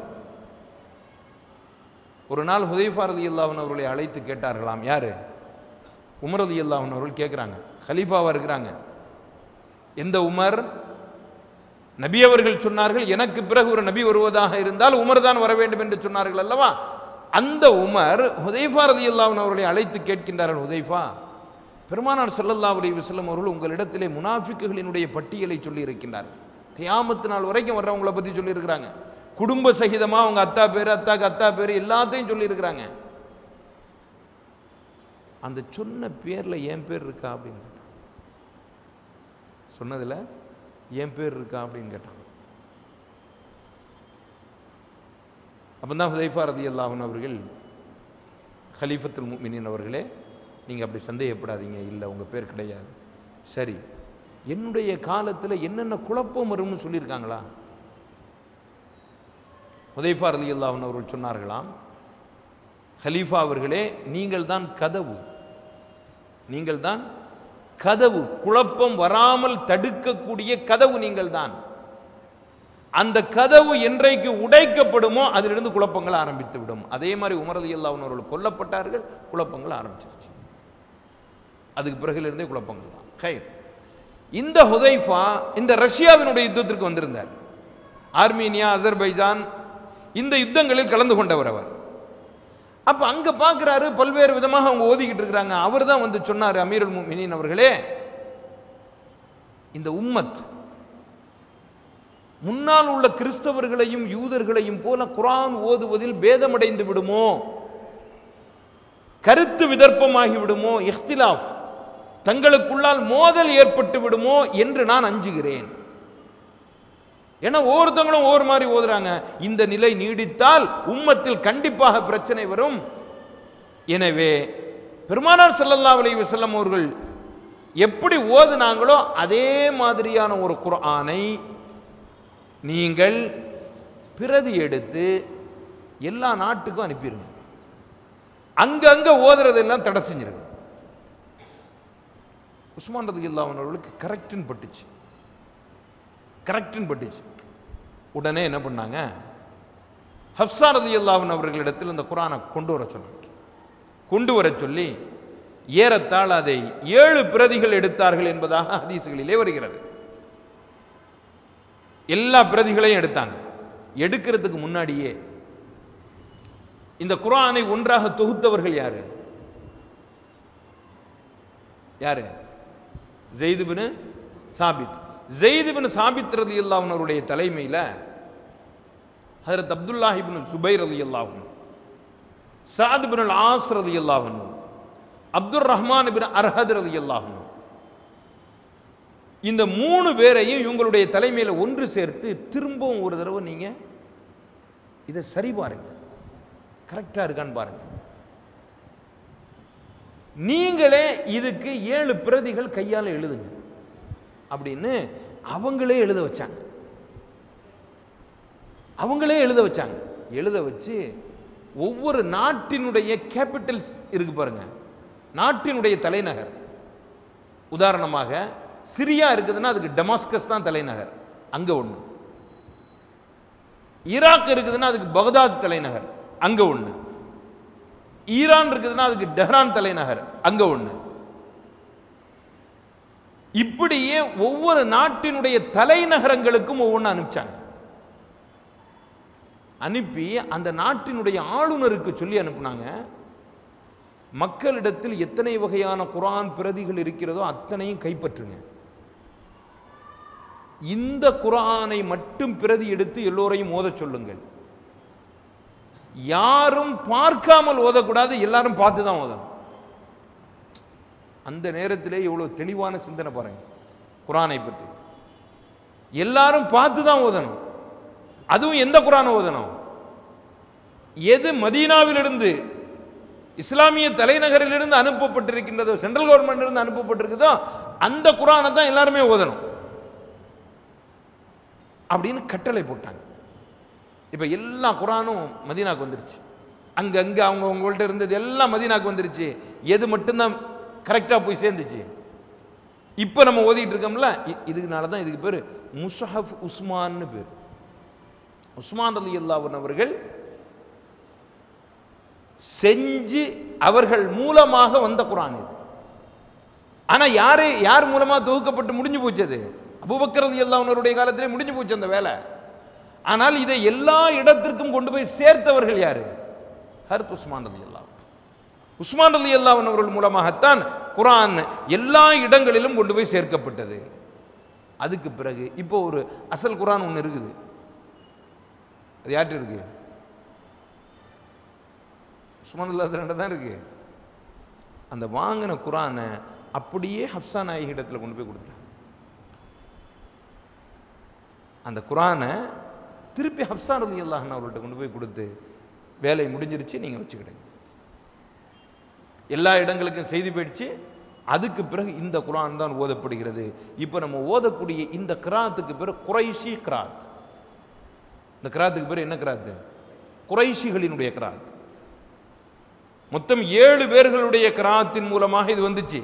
ஒரு நாள் ஹுதைஃபா ரதி அல்லாஹன் அவர்களை அழைத்து கேட்டார்களாம் யாரு உமர் ரதி அல்லாஹன் அவர்கள் கேட்குறாங்க ஹலீஃபாவா இருக்கிறாங்க எந்த உமர் நபி அவர்கள் சொன்னார்கள் எனக்கு பிறகு ஒரு நபி வருவதாக இருந்தால் உமர் தான் வர வேண்டும் என்று சொன்னார்கள் அல்லவா அந்த உமர் ஹுதைஃபா ரதி அல்லாஹன் அவர்களை அழைத்து கேட்கின்றார்கள் ஹுதைஃபா பெருமானார் ஸல்லல்லாஹு அலைஹி வஸல்லம் அவர்கள் உங்களிடத்திலே முனாஃபிக்குகளினுடைய பட்டியலை சொல்லி இருக்கின்றார் கியாமத்து நாள் வரைக்கும் வர்றவங்கள பத்தி சொல்லி இருக்கிறாங்க குடும்ப சகிதமா அவங்க அத்தா பேர் அத்தாக்கு அத்தா பேர் எல்லாத்தையும் சொல்லி இருக்கிறாங்க அந்த சொன்ன பேர்ல என் பேர் இருக்கா அப்படின்னு கேட்டான். சொன்னதுல என் பேர் இருக்கா அப்படின்னு கேட்டான் அப்பதான் ஹுதைஃபா ரதியல்லாஹு அவர்கள் ஹலீஃபத்துல் முஃமினீன் அவர்களே நீங்கள் அப்படி சந்தேகப்படாதீங்க இல்லை உங்கள் பேர் கிடையாது சரி என்னுடைய காலத்தில் என்னென்ன குழப்பம் வரும்னு சொல்லியிருக்காங்களா உதைஃபா அலி அல்லாஹன் அவர்கள் சொன்னார்களாம் ஹலீஃபா அவர்களே நீங்கள் தான் கதவு நீங்கள் தான் கதவு குழப்பம் வராமல் தடுக்கக்கூடிய கதவு நீங்கள் தான் அந்த கதவு என்றைக்கு உடைக்கப்படுமோ அதிலிருந்து குழப்பங்கள் ஆரம்பித்து விடும் அதே மாதிரி உமர் அலி அல்லாஹன் அவர்கள் கொல்லப்பட்டார்கள் குழப்பங்கள் ஆரம்பிச்சிருச்சு அதுக்கு பிறகுலேருந்தே குழப்பங்கள் தான் ஹைர் இந்த ஹுதைஃபா இந்த ரஷ்யாவினுடைய யுத்தத்திற்கு வந்திருந்தார் ஆர்மீனியா அசர்பைஜான் இந்த யுத்தங்களில் கலந்து கொண்டவர் அவர் அப்ப அங்க பார்க்கிறாரு பல்வேறு விதமாக அவங்க ஓதிக்கிட்டு இருக்கிறாங்க அவர் தான் வந்து சொன்னார் அமீருல் முஃமினீன் அவர்களே இந்த உம்மத் முன்னால் உள்ள கிறிஸ்தவர்களையும் யூதர்களையும் போல குரான் ஓதுவதில் பேதமடைந்து விடுமோ கருத்து விதர்ப்பமாகி விடுமோ இஃப்திலாஃப் தங்களுக்குள்ளால் மோதல் ஏற்பட்டு விடுமோ என்று நான் அஞ்சுகிறேன் ஏன்னா ஒவ்வொருத்தவங்களும் ஒவ்வொரு மாதிரி ஓதுறாங்க இந்த நிலை நீடித்தால் உம்மத்தில் கண்டிப்பாக பிரச்சனை வரும் எனவே பெருமானார் ஸல்லல்லாஹு அலைஹி வஸல்லம் அவர்கள் எப்படி ஓதுனாங்களோ அதே மாதிரியான ஒரு குர்ஆனை நீங்கள் பிரதி எடுத்து எல்லா நாட்டுக்கும் அனுப்பிடுங்க அங்கங்க ஓதுறதெல்லாம் தடை செஞ்சிருங்க உஸ்மான் ரதி அவர்களுக்கு கரெக்டுன்னு பட்டுச்சு கரெக்டுன்னு பட்டுச்சு உடனே என்ன பண்ணாங்க ஹப்சா ரதி அல்லாஹன் அவர்களிடத்தில் இந்த குரானை கொண்டு வர சொன்னாங்க கொண்டு வர சொல்லி ஏறத்தாழ அதை ஏழு பிரதிகள் எடுத்தார்கள் என்பதாக ஹதீசுகளிலே வருகிறது எல்லா பிரதிகளையும் எடுத்தாங்க எடுக்கிறதுக்கு முன்னாடியே இந்த குர்ஆனை ஒன்றாக தொகுத்தவர்கள் யாரு யாரு ஜெயிது பின் சாபித் ஜெயிது பின் சாபித் ரலியல்லாஹு அவருடைய தலைமையில ஹஜரத் அப்துல்லாஹி இப்னு சுபைர் ரலியல்லாஹு அன்ஹு சாத் பின் அல் ஆஸ் ரலியல்லாஹு அன்ஹு அப்துர் ரஹ்மான் பின் அர்ஹத் ரலியல்லாஹு அன்ஹு இந்த மூணு பேரையும் இவங்களுடைய தலைமையில ஒன்று சேர்த்து திரும்பவும் ஒரு தடவை நீங்க இதை சரி பாருங்க கரெக்டா இருக்கான்னு பாருங்க நீங்களே இதுக்கு ஏழு பிரதிகள் கையால எழுதுங்க அப்படின்னு அவங்களே எழுத வச்சாங்க அவங்களே எழுத வச்சாங்க எழுத வச்சு ஒவ்வொரு நாட்டினுடைய கேபிட்டல்ஸ் இருக்கு பாருங்க நாட்டினுடைய தலைநகர் உதாரணமாக சிரியா இருக்குதுன்னா அதுக்கு டமாஸ்கஸ் தான் தலைநகர் அங்க ஒண்ணு ஈராக் இருக்குதுன்னா அதுக்கு பகதாத் தலைநகர் அங்க ஒண்ணு ஈரான் இருக்குதுன்னா அதுக்கு டெஹ்ரான் தலைநகர் அங்க ஒண்ணு இப்படியே ஒவ்வொரு நாட்டினுடைய தலைநகரங்களுக்கும் ஒவ்வொன்று அனுப்பிச்சாங்க அனுப்பி அந்த நாட்டினுடைய ஆளுநருக்கு சொல்லி அனுப்புனாங்க மக்களிடத்தில் எத்தனை வகையான குரான் பிரதிகள் இருக்கிறதோ அத்தனையும் கைப்பற்றுங்க இந்த குரானை மட்டும் பிரதி எடுத்து எல்லோரையும் ஓதச் சொல்லுங்கள் யாரும் பார்க்காமல் ஓதக்கூடாது எல்லாரும் பார்த்து தான் ஓதணும் அந்த நேரத்திலே எவ்வளவு தெளிவான சிந்தனை பாருங்க குரானை பற்றி எல்லாரும் பார்த்து தான் ஓதணும் அதுவும் எந்த குரானை ஓதணும் எது மதீனாவிலிருந்து இஸ்லாமிய தலைநகரிலிருந்து அனுப்பப்பட்டிருக்கின்றதோ சென்ட்ரல் கவர்மெண்ட் இருந்து அனுப்பப்பட்டிருக்குதோ அந்த குரானை தான் எல்லாருமே ஓதணும் அப்படின்னு கட்டளை போட்டாங்க இப்ப எல்லா குரானும் மதீனாக்கு வந்துருச்சு அங்க அங்க அவங்க உங்கள்ட்ட இருந்தது எல்லாம் மதீனாக்கு வந்துருச்சு எது மட்டும்தான் கரெக்டா போய் சேர்ந்துச்சு இப்ப நம்ம ஓதிட்டு இருக்கோம்ல இ- இதுக்குனால தான் இதுக்கு பேர் முஷஹப் உஸ்மான்னு பேர் உஸ்மான் அலி அல்லாஹன் அவர்கள் செஞ்சு அவர்கள் மூலமாக வந்த குரான் இது ஆனா யாரு யார் மூலமா தொகுக்கப்பட்டு முடிஞ்சு போச்சு அது அபூபக்கர் ரலி அல்லாஹ்வுடைய காலத்திலே முடிஞ்சு போச்சு அந்த வேலை ஆனால் இதை எல்லா இடத்திற்கும் கொண்டு போய் சேர்த்தவர்கள் யாரு ஹர்த் உஸ்மான் ரலி அல்லாஹ் உஸ்மான் ரலி அல்லாஹ் அவர்கள் மூலமாகத்தான் குரான் எல்லா இடங்களிலும் கொண்டு போய் சேர்க்கப்பட்டது அதுக்கு பிறகு இப்போ ஒரு அசல் குரான் ஒன்று இருக்குது அது யார்கிட்ட இருக்கு உஸ்மான் அல்லாஹ் தான் இருக்கு அந்த வாங்கின குரானை அப்படியே ஹப்சா நாயகி இடத்துல கொண்டு போய் கொடுத்துட்டாங்க அந்த குரானை திருப்பி ஹப்சா ரலி அல்லாஹ் அவர்கள்ட்ட கொண்டு போய் கொடுத்து வேலை முடிஞ்சிருச்சு நீங்க வச்சுக்கிடுங்க எல்லா இடங்களுக்கும் செய்தி போயிடுச்சு அதுக்கு பிறகு இந்த குரான் தான் ஓதப்படுகிறது இப்போ நம்ம ஓதக்கூடிய இந்த கிராத்துக்கு பேர் குறைஷி கிராத் இந்த கிராத்துக்கு பேர் என்ன கிராத்து குறைஷிகளினுடைய கிராத் மொத்தம் ஏழு பேர்களுடைய கிராத்தின் மூலமாக இது வந்துச்சு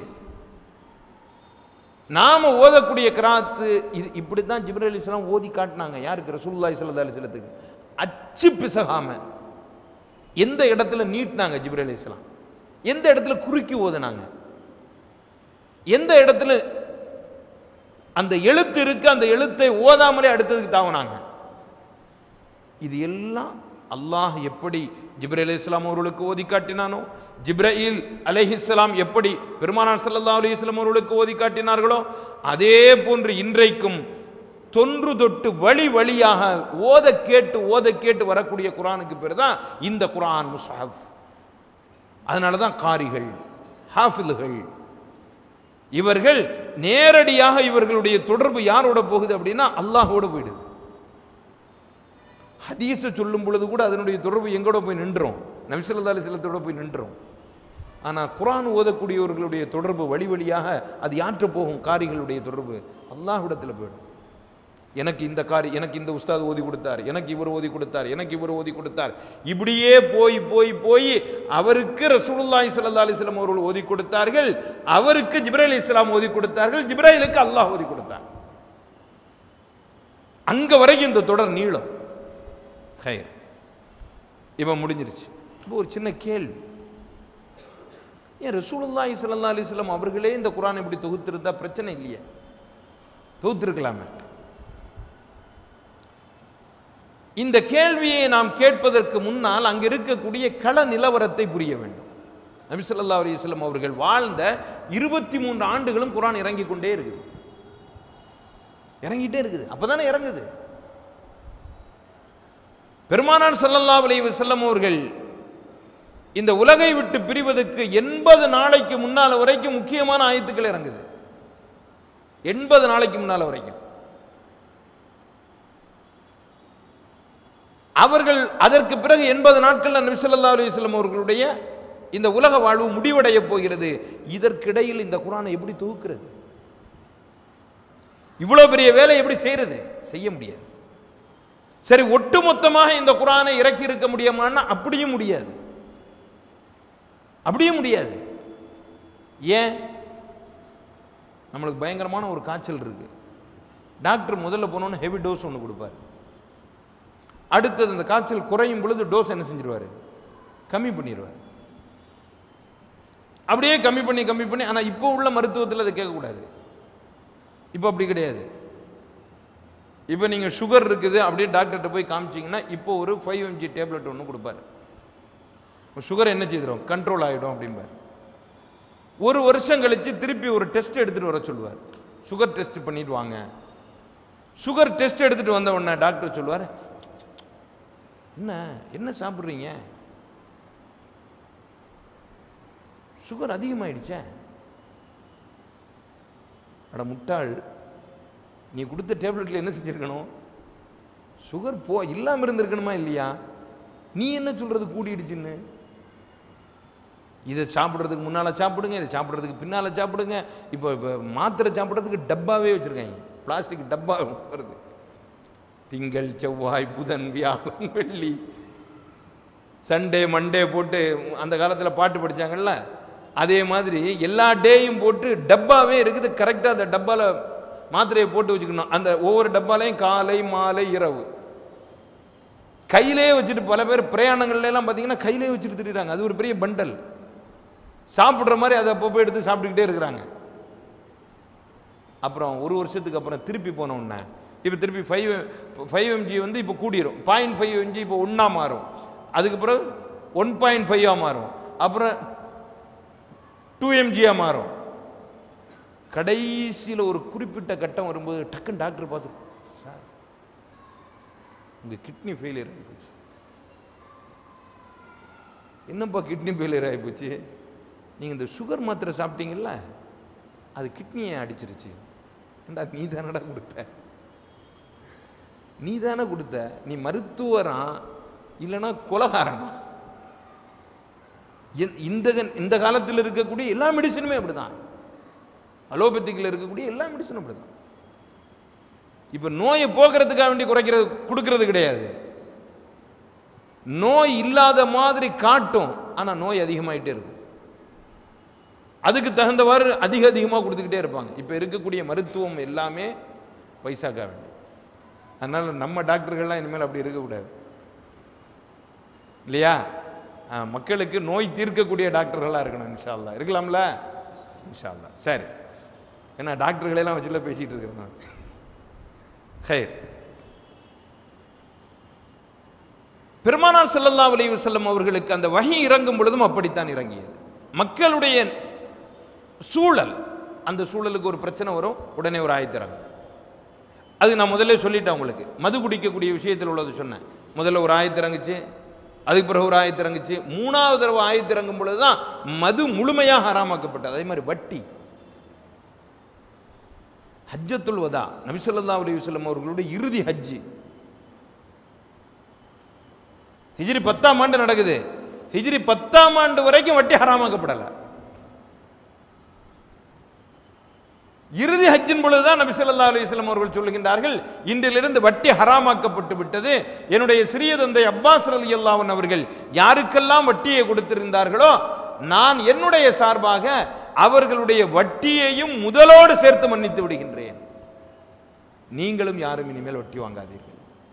நாம ஓதக்கூடிய கிராத்து இது இப்படி தான் ஜிப்ரல் அலிஸ்லாம் ஓதி காட்டினாங்க யாருக்கு ரசூலுல்லாஹி ஸல்லல்லாஹு அலைஹி வஸல்லத்துக்கு அச்சு பிசகாம எந்த இடத்துல நீட்டினாங்க ஜிப்ரல் அலிஸ்லாம் எந்த இடத்துல குறுக்கி ஓதுனாங்க எந்த இடத்துல அந்த எழுத்து இருக்கு அந்த எழுத்தை ஓதாமலே அடுத்ததுக்கு தாவுனாங்க இது எல்லாம் அல்லாஹ் எப்படி ஜிப்ரேல் அலைஹிஸ்ஸலாம் அவர்களுக்கு ஓதி காட்டினானோ ஜிப்ரீல் அலைஹிஸ்ஸலாம் எப்படி பெருமானார் ஸல்லல்லாஹு அலைஹி வஸல்லம் அவர்களுக்கு ஓதி காட்டினார்களோ அதே போன்று இன்றைக்கும் தொன்று தொட்டு வழி வழியாக ஓத கேட்டு ஓத கேட்டு வரக்கூடிய குரானுக்கு பேர் தான் இந்த குரான் முஸ்ஹப் அதனால தான் காரிகள் ஹாஃபில்கள் இவர்கள் நேரடியாக இவர்களுடைய தொடர்பு யாரோட போகுது அப்படின்னா அல்லாஹோட போயிடுது ஹதீஸை சொல்லும் பொழுது கூட அதனுடைய தொடர்பு எங்கோட போய் நின்றோம் நபிசல்லா அலிஸ்லத்தோட போய் நின்றோம் ஆனால் குரான் ஓதக்கூடியவர்களுடைய தொடர்பு வழி வழியாக அது யாற்ற போகும் காரிகளுடைய தொடர்பு அல்லாஹ்விடத்தில் போயிடும் எனக்கு இந்த காரி எனக்கு இந்த உஸ்தாத் ஓதி கொடுத்தார் எனக்கு இவர் ஓதி கொடுத்தார் எனக்கு இவர் ஓதி கொடுத்தார் இப்படியே போய் போய் போய் அவருக்கு ரசூலுல்லாஹி ஸல்லல்லாஹு அலைஹி வஸல்லம் அவர்கள் ஓதி கொடுத்தார்கள் அவருக்கு ஜிப்ரைல் இஸ்லாம் ஓதி கொடுத்தார்கள் ஜிப்ரைலுக்கு அல்லாஹ் ஓதி கொடுத்தார் அங்க வரைக்கும் இந்த தொடர் நீளம் ஹயர் இவன் முடிஞ்சிருச்சு இப்போ ஒரு சின்ன கேள்வி ஏன் ரசூலுல்லாஹி ஸல்லல்லாஹு அலைஹி வஸல்லம் அவர்களே இந்த குரான் இப்படி தொகுத்திருந்தா பிரச்சனை இல்லையே தொகுத்திருக்கலாமே இந்த கேள்வியை நாம் கேட்பதற்கு முன்னால் அங்கு இருக்கக்கூடிய கள நிலவரத்தை புரிய வேண்டும் நபி ஸல்லல்லாஹு அலைஹி வஸல்லம் அவர்கள் வாழ்ந்த இருபத்தி மூன்று ஆண்டுகளும் குரான் இறங்கிக் கொண்டே இருக்குது இறங்கிட்டே இருக்குது அப்பதானே இறங்குது பெருமானார் ஸல்லல்லாஹு அலைஹி வஸல்லம் அவர்கள் இந்த உலகை விட்டு பிரிவதற்கு எண்பது நாளைக்கு முன்னால வரைக்கும் முக்கியமான ஆயத்துக்கள் இறங்குது எண்பது நாளைக்கு முன்னால வரைக்கும் அவர்கள் அதற்கு பிறகு எண்பது நாட்கள் நபி ஸல்லல்லாஹு அலைஹி வஸல்லம் அவர்களுடைய இந்த உலக வாழ்வு முடிவடைய போகிறது இதற்கிடையில் இந்த குரானை எப்படி தொகுக்கிறது இவ்வளவு பெரிய வேலை எப்படி செய்யறது செய்ய முடியாது சரி ஒட்டுமொத்தமாக இந்த குரானை இறக்கி இருக்க முடியுமான்னா அப்படியும் முடியாது அப்படியும் முடியாது ஏன் நம்மளுக்கு பயங்கரமான ஒரு காய்ச்சல் இருக்கு டாக்டர் முதல்ல போனோன்னு ஹெவி டோஸ் ஒன்று கொடுப்பார் அடுத்தது இந்த காய்ச்சல் குறையும் பொழுது டோஸ் என்ன செஞ்சிருவாரு கம்மி பண்ணிடுவார் அப்படியே கம்மி பண்ணி கம்மி பண்ணி ஆனால் இப்போ உள்ள மருத்துவத்தில் அதை கேட்கக்கூடாது இப்போ அப்படி கிடையாது இப்போ நீங்கள் சுகர் இருக்குது அப்படியே டாக்டர்கிட்ட போய் காமிச்சிங்கன்னா இப்போ ஒரு ஃபைவ் எம்ஜி டேப்லெட் ஒன்று கொடுப்பாரு சுகர் என்ன செய்திடும் கண்ட்ரோல் ஆகிடும் அப்படிம்பார் ஒரு வருஷம் கழிச்சு திருப்பி ஒரு டெஸ்ட் எடுத்துட்டு வர சொல்லுவார் சுகர் டெஸ்ட் பண்ணிட்டு வாங்க சுகர் டெஸ்ட் எடுத்துட்டு வந்த உடனே டாக்டர் சொல்லுவார் என்ன என்ன சாப்பிட்றீங்க சுகர் அதிகமாயிடுச்சே அட முட்டாள் நீ கொடுத்த டேப்லெட்ல என்ன செஞ்சிருக்கணும் சுகர் போ இல்லாம இருந்திருக்கணுமா இல்லையா நீ என்ன சொல்றது கூடிடுச்சுன்னு இதை சாப்பிட்றதுக்கு முன்னால சாப்பிடுங்க இதை சாப்பிட்றதுக்கு பின்னால சாப்பிடுங்க இப்போ இப்போ மாத்திரை சாப்பிட்றதுக்கு டப்பாவே வச்சிருக்காங்க பிளாஸ்டிக் டப்பா வருது திங்கள் செவ்வாய் புதன் வியாழன் வெள்ளி சண்டே மண்டே போட்டு அந்த காலத்தில் பாட்டு படிச்சாங்கல்ல அதே மாதிரி எல்லா டேயும் போட்டு டப்பாவே இருக்குது கரெக்டாக அந்த டப்பால மாத்திரையை போட்டு வச்சுக்கணும் அந்த ஒவ்வொரு டப்பாலையும் காலை மாலை இரவு கையிலே வச்சுட்டு பல பேர் பிரயாணங்கள்ல எல்லாம் பார்த்தீங்கன்னா கையிலே வச்சுட்டு திரிறாங்க அது ஒரு பெரிய பண்டல் சாப்பிட்ற மாதிரி அதை அப்பப்போ எடுத்து சாப்பிட்டுக்கிட்டே இருக்கிறாங்க அப்புறம் ஒரு வருஷத்துக்கு அப்புறம் திருப்பி போன உடனே இப்போ திருப்பி ஃபைவ் ஃபைவ் எம்ஜி வந்து இப்போ கூடிரும் பாயிண்ட் ஃபைவ் எம்ஜி இப்போ ஒன்றா மாறும் அதுக்கு பிறகு ஒன் பாயிண்ட் ஃபைவாக மாறும் அப்புறம் டூ எம்ஜியாக மாறும் கடைசியில் ஒரு குறிப்பிட்ட கட்டம் வரும்போது டக்குன்னு டாக்டர் பார்த்து சார் உங்கள் கிட்னி ஃபெயிலியர் ஆகிப்போச்சு என்னப்பா கிட்னி ஃபெயிலியர் ஆகிப்போச்சு நீங்கள் இந்த சுகர் மாத்திரை சாப்பிட்டீங்கல்ல அது கிட்னியை அடிச்சிருச்சு ஏண்டா நீ தானடா கொடுத்த நீ தானே கொடுத்த நீ மருத்துவரா இல்லைன்னா கொலகாரனா எ- இந்த கன்- இந்த காலத்தில் இருக்கக்கூடிய எல்லா மெடிசனுமே அப்படிதான் அலோபதிக்கில் இருக்கக்கூடிய எல்லா மெடிசனும் அப்படிதான் இப்ப நோயை போக்குறதுக்காக வேண்டி குறைக்கிறது கொடுக்கிறது கிடையாது நோய் இல்லாத மாதிரி காட்டும் ஆனா நோய் அதிகமாயிட்டே இருக்கும் அதுக்கு தகுந்தவாறு அதிக அதிகமாக கொடுத்துக்கிட்டே இருப்பாங்க இப்போ இருக்கக்கூடிய மருத்துவம் எல்லாமே பைசாக்கா வேண்டி அதனால நம்ம டாக்டர்கள்லாம் இனிமேல் அப்படி இருக்கக்கூடாது இல்லையா ஆ, மக்களுக்கு நோய் தீர்க்கக்கூடிய டாக்டர்களாக இருக்கணும் இன்ஷா அல்லாஹ் இருக்கலாம்ல இன்ஷா அல்லாஹ் சரி ஏன்னா டாக்டர்களெல்லாம் வச்சுல பேசிட்டு இருக்கிறேன் நான் ஹைர் பெருமானார் ஸல்லல்லாஹு அலைஹி வஸல்லம் அவர்களுக்கு அந்த வஹி இறங்கும் பொழுதும் அப்படித்தான் இறங்கியது மக்களுடைய சூழல் அந்த சூழலுக்கு ஒரு பிரச்சனை வரும் உடனே ஒரு ஆயத்திறங்க அது நான் முதல்ல சொல்லிட்டேன் உங்களுக்கு மது குடிக்கக்கூடிய விஷயத்தில் உள்ளது சொன்னேன் முதல்ல ஒரு ஆயத்திறங்குச்சு அதுக்கு பிறகு ஒரு ஆயத்திறங்குச்சு மூணாவது தடவை ஆயத்திறங்கும் பொழுதுதான் மது முழுமையாக ஹராமாக்கப்பட்டது அதே மாதிரி வட்டி ஹஜ்ஜத்துல் வதா நபி ஸல்லல்லாஹு அலைஹி வஸல்லம் அவர்களுடைய இறுதி ஹஜ்ஜி ஹிஜ்ரி பத்தாம் ஆண்டு நடக்குது ஹிஜ்ரி பத்தாம் ஆண்டு வரைக்கும் வட்டி ஹராமாக்கப்படலை இறுதி ஹஜ்ஜின் பொழுதுதான் நபி ஸல்லல்லாஹு அலைஹி வஸல்லம் அவர்கள் சொல்லுகின்றார்கள் இன்றிலிருந்து வட்டி ஹராமாக்கப்பட்டு விட்டது என்னுடைய சிறிய தந்தை அப்பாஸ் ரலியல்லாஹு அன்ஹு அவர்கள் யாருக்கெல்லாம் வட்டியை கொடுத்திருந்தார்களோ நான் என்னுடைய சார்பாக அவர்களுடைய வட்டியையும் முதலோடு சேர்த்து மன்னித்து விடுகின்றேன் நீங்களும் யாரும் இனிமேல் வட்டி வாங்காதீர்கள்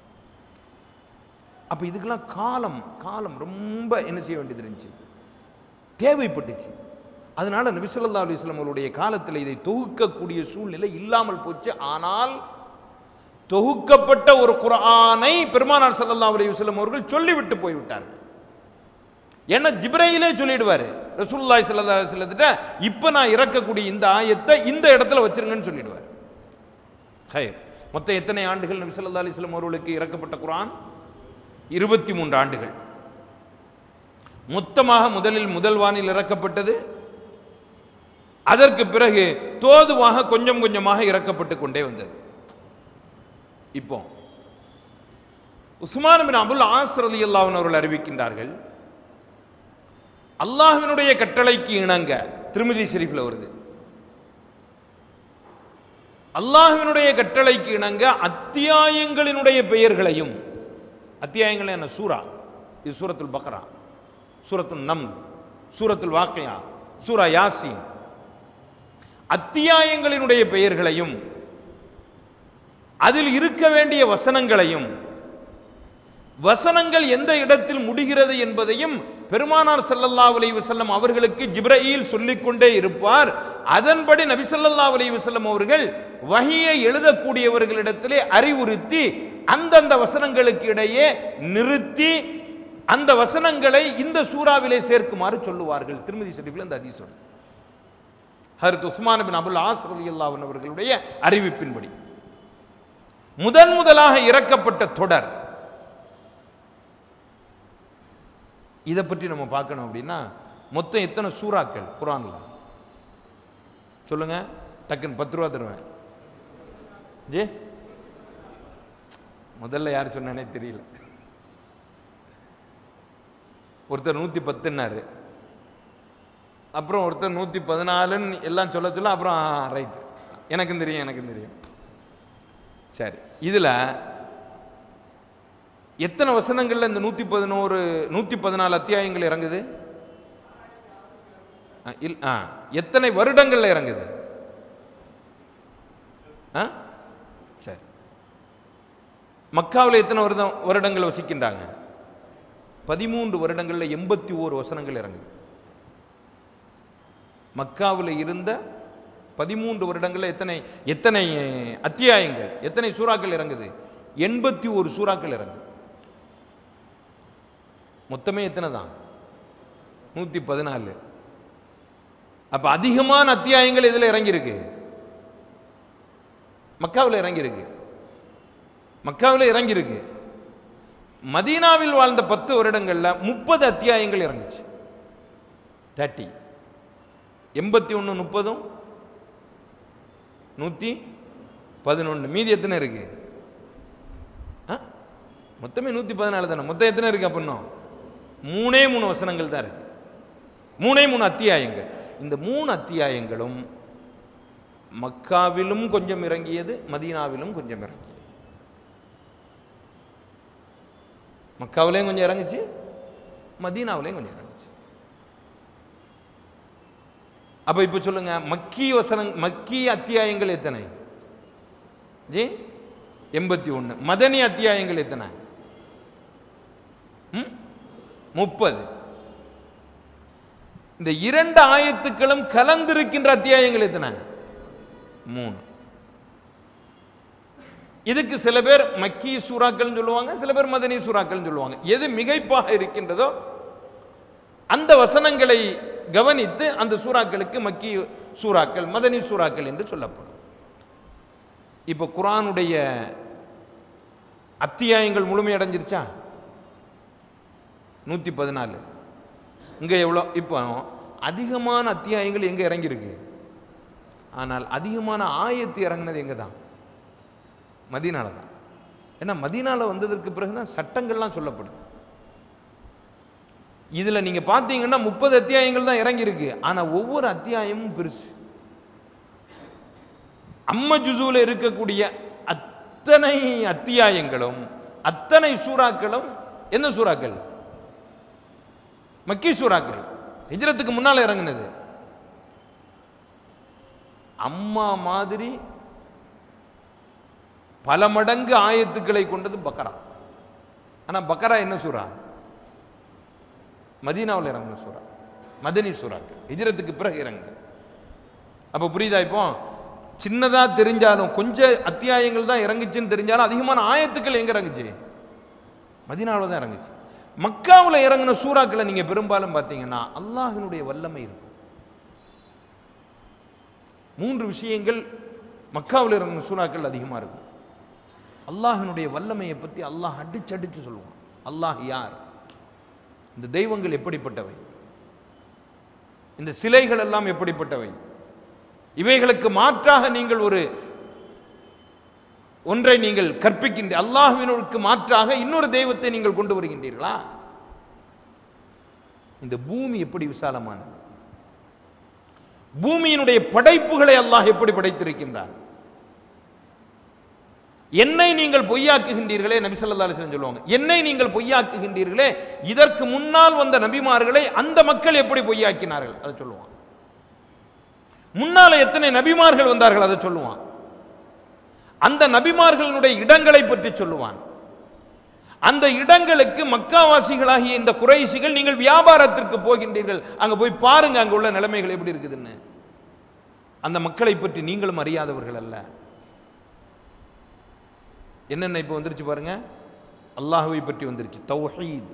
அப்ப இதுக்கெல்லாம் காலம் காலம் ரொம்ப என்ன செய்ய வேண்டியது இருந்துச்சு தேவைப்பட்டுச்சு அதனால நபி ஸல்லல்லாஹு அலைஹி வஸல்லம் அவருடைய காலத்தில் இதை தொகுக்கக்கூடிய சூழ்நிலை இல்லாமல் போச்சு ஆனால் தொகுக்கப்பட்ட ஒரு குர்ஆனை பெருமானார் ஸல்லல்லாஹு அலைஹி வஸல்லம் அவர்கள் சொல்லிவிட்டு போய்விட்டார்கள் ஏன்னா ஜிப்ரையிலே சொல்லிடுவாரு ரசூலுல்லாஹி ஸல்லல்லாஹு அலைஹி வஸல்லத்திட்ட இப்போ நான் இறக்கக்கூடிய இந்த ஆயத்தை இந்த இடத்துல வச்சிருங்கன்னு சொல்லிடுவார் ஹைர் மொத்தம் எத்தனை ஆண்டுகள் நபி ஸல்லல்லாஹு அலைஹி வஸல்லம் அவர்களுக்கு இறக்கப்பட்ட குர்ஆன் இருபத்தி மூன்று ஆண்டுகள் மொத்தமாக முதலில் முதல் வானில் இறக்கப்பட்டது அதற்கு பிறகு தோதுவாக கொஞ்சம் கொஞ்சமாக இறக்கப்பட்டு கொண்டே வந்தது இப்போ உஸ்மான் பின் அபுல் ஆஸ் ரலியல்லாஹு அன்ஹு அவர்கள் அறிவிக்கின்றார்கள் அல்லாஹ்வினுடைய கட்டளைக்கு இணங்க திருமதி ஷெரீஃப்ல வருது அல்லாஹ்வினுடைய கட்டளைக்கு இணங்க அத்தியாயங்களினுடைய பெயர்களையும் அத்தியாயங்கள் என்ன சூரா இது சூரத்துல் பக்ரா சூரத்துல் நம் சூரத்துல் வாக்கியா சூரா யாசீன் அத்தியாயங்களினுடைய பெயர்களையும் அதில் இருக்க வேண்டிய வசனங்களையும் வசனங்கள் எந்த இடத்தில் முடிகிறது என்பதையும் பெருமானார் ஸல்லல்லாஹு அலைஹி வஸல்லம் அவர்களுக்கு ஜிப்ரஈல் சொல்லிக்கொண்டே இருப்பார் அதன்படி நபி ஸல்லல்லாஹு அலைஹி வஸல்லம் அவர்கள் வஹியை எழுதக்கூடியவர்களிடத்திலே அறிவுறுத்தி அந்தந்த வசனங்களுக்கு இடையே நிறுத்தி அந்த வசனங்களை இந்த சூறாவிலே சேர்க்குமாறு சொல்லுவார்கள் திருமதி ஷரீஃபில் அந்த அதிசயம் Hazrat Usman bin Abul As ரலியல்லாஹு அன்ஹு அவர்களுடைய அறிவிப்பின்படி முதன் முதலாக இறக்கப்பட்ட தொடர் இதை பற்றி நம்ம பார்க்கணும் அப்படின்னா மொத்தம் எத்தனை சூறாக்கள் குரான்ல சொல்லுங்க டக்குன்னு பத்து ரூபா தருவேன் ஜே முதல்ல யார் சொன்னானே தெரியல ஒருத்தர் நூத்தி பத்துன்னாரு அப்புறம் ஒருத்தர் நூத்தி பதினாலுன்னு எல்லாம் சொல்ல சொல்ல அப்புறம் ரைட் எனக்கும் தெரியும் எனக்கும் தெரியும் சரி இதுல எத்தனை வசனங்கள்ல இந்த நூத்தி பதினோரு நூத்தி பதினாலு அத்தியாயங்கள் இறங்குது ஆ, இல்- ஆ, எத்தனை வருடங்கள்ல இறங்குது ஆ? சரி மக்காவில் எத்தனை வருடம் வருடங்கள் வசிக்கின்றாங்க பதிமூன்று வருடங்கள்ல எண்பத்தி ஓரு வசனங்கள் இறங்குது மக்காவில் இருந்த பதிமூன்று வருடங்கள்ல எத்தனை எத்தனை அத்தியாயங்கள் எத்தனை சூறாக்கள் இறங்குது எண்பத்தி ஒரு சூறாக்கள் இறங்குது மொத்தமே எத்தனை தான் நூத்தி பதினாலு அப்ப அதிகமான அத்தியாயங்கள் இதுல இறங்கியிருக்கு மக்காவில் இறங்கியிருக்கு மக்காவில் இறங்கியிருக்கு மதீனாவில் வாழ்ந்த பத்து வருடங்கள்ல முப்பது அத்தியாயங்கள் இறங்குச்சு தேர்ட்டி எண்பத்தி ஒன்று முப்பதும் நூற்றி பதினொன்று மீதி எத்தனை இருக்கு ஆ? மொத்தமே நூற்றி பதினாலு தானே மொத்தம் எத்தனை இருக்கு அப்படின்னும் மூணே மூணு வசனங்கள் தான் இருக்கு மூணே மூணு அத்தியாயங்கள் இந்த மூணு அத்தியாயங்களும் மக்காவிலும் கொஞ்சம் இறங்கியது மதீனாவிலும் கொஞ்சம் இறங்கியது மக்காவிலையும் கொஞ்சம் இறங்குச்சு மதீனாவிலையும் கொஞ்சம் இறங்குச்சு அப்ப இப்ப சொல்லுங்க மக்கி வசனம் மக்கி அத்தியாயங்கள் எத்தனை ஜி எண்பத்தி ஒண்ணு மதனி அத்தியாயங்கள் எத்தனை ம்? முப்பது இந்த இரண்டு ஆயத்துக்களும் கலந்திருக்கின்ற அத்தியாயங்கள் எத்தனை மூணு இதுக்கு சில பேர் மக்கி சூறாக்கள் சொல்லுவாங்க சில பேர் மதனி சூறாக்கள் சொல்லுவாங்க எது மிகைப்பாக இருக்கின்றதோ அந்த வசனங்களை கவனித்து அந்த சூறாக்களுக்கு மக்கி சூறாக்கள் மதனி சூறாக்கள் என்று சொல்லப்படும் இப்போ குரானுடைய அத்தியாயங்கள் முழுமையடைஞ்சிருச்சா நூற்றி பதினாலு இங்கே எவ்வளோ இப்போ அதிகமான அத்தியாயங்கள் எங்கே இறங்கியிருக்கு ஆனால் அதிகமான ஆயத்து இறங்கினது எங்கே தான் மதீனால தான் ஏன்னா மதீனால வந்ததற்கு பிறகு தான் சட்டங்கள்லாம் சொல்லப்படுது இதுல நீங்க பார்த்தீங்கன்னா முப்பது அத்தியாயங்கள் தான் இறங்கி இருக்கு ஆனா ஒவ்வொரு அத்தியாயமும் பெருசு அம்ம ஜுசூல இருக்கக்கூடிய அத்தனை அத்தியாயங்களும் அத்தனை சூறாக்களும் என்ன சூறாக்கள் மக்கி சூறாக்கள் ஹிஜ்ரத்துக்கு முன்னால இறங்குனது அம்மா மாதிரி பல மடங்கு ஆயத்துக்களை கொண்டது பக்கரா ஆனா பக்கரா என்ன சூறா மதீனாவில் இறங்கின சூறா மதனி சூறாக்கள் ஹிஜ்ரத்துக்கு பிறகு இறங்குது அப்போ புரியுதா இப்போ சின்னதா தெரிஞ்சாலும் கொஞ்சம் அத்தியாயங்கள் தான் இறங்குச்சுன்னு தெரிஞ்சாலும் அதிகமான ஆயத்துக்கள் எங்க இறங்குச்சு மதினாவில் தான் இறங்குச்சு மக்காவில் இறங்கின சூறாக்களை நீங்க பெரும்பாலும் பார்த்தீங்கன்னா அல்லாஹினுடைய வல்லமை இருக்கும் மூன்று விஷயங்கள் மக்காவில் இறங்கின சூறாக்கள் அதிகமாக இருக்கும் அல்லாஹினுடைய வல்லமையை பற்றி அல்லாஹ் அடிச்சு அடிச்சு சொல்லுவான் அல்லாஹ் யார் இந்த தெய்வங்கள் எப்படிப்பட்டவை இந்த சிலைகள் எல்லாம் எப்படிப்பட்டவை இவைகளுக்கு மாற்றாக நீங்கள் ஒரு ஒன்றை நீங்கள் கற்பிக்கின்ற அல்லாஹ்வினுக்கு மாற்றாக இன்னொரு தெய்வத்தை நீங்கள் கொண்டு வருகின்றீர்களா இந்த பூமி எப்படி விசாலமானது பூமியினுடைய படைப்புகளை அல்லாஹ் எப்படி படைத்திருக்கின்றார் என்னை நீங்கள் பொய்யாக்குகின்றீர்களே நபி ஸல்லல்லாஹு அலைஹி வஸல்லம் சொல்லுவாங்க என்னை நீங்கள் பொய்யாக்குகின்றீர்களே இதற்கு முன்னால் வந்த நபிமார்களை அந்த மக்கள் எப்படி பொய்யாக்கினார்கள் அதை சொல்லுவான் முன்னால எத்தனை நபிமார்கள் வந்தார்கள் அதை சொல்லுவான் அந்த நபிமார்களுடைய இடங்களை பற்றி சொல்லுவான் அந்த இடங்களுக்கு மக்காவாசிகளாகிய இந்த குறைசிகள் நீங்கள் வியாபாரத்திற்கு போகின்றீர்கள் அங்க போய் பாருங்க அங்க உள்ள நிலைமைகள் எப்படி இருக்குதுன்னு அந்த மக்களை பற்றி நீங்களும் அறியாதவர்கள் அல்ல என்னென்ன இப்போ வந்துருச்சு பாருங்க அல்லாஹுவை பற்றி வந்துருச்சு தௌஹீத்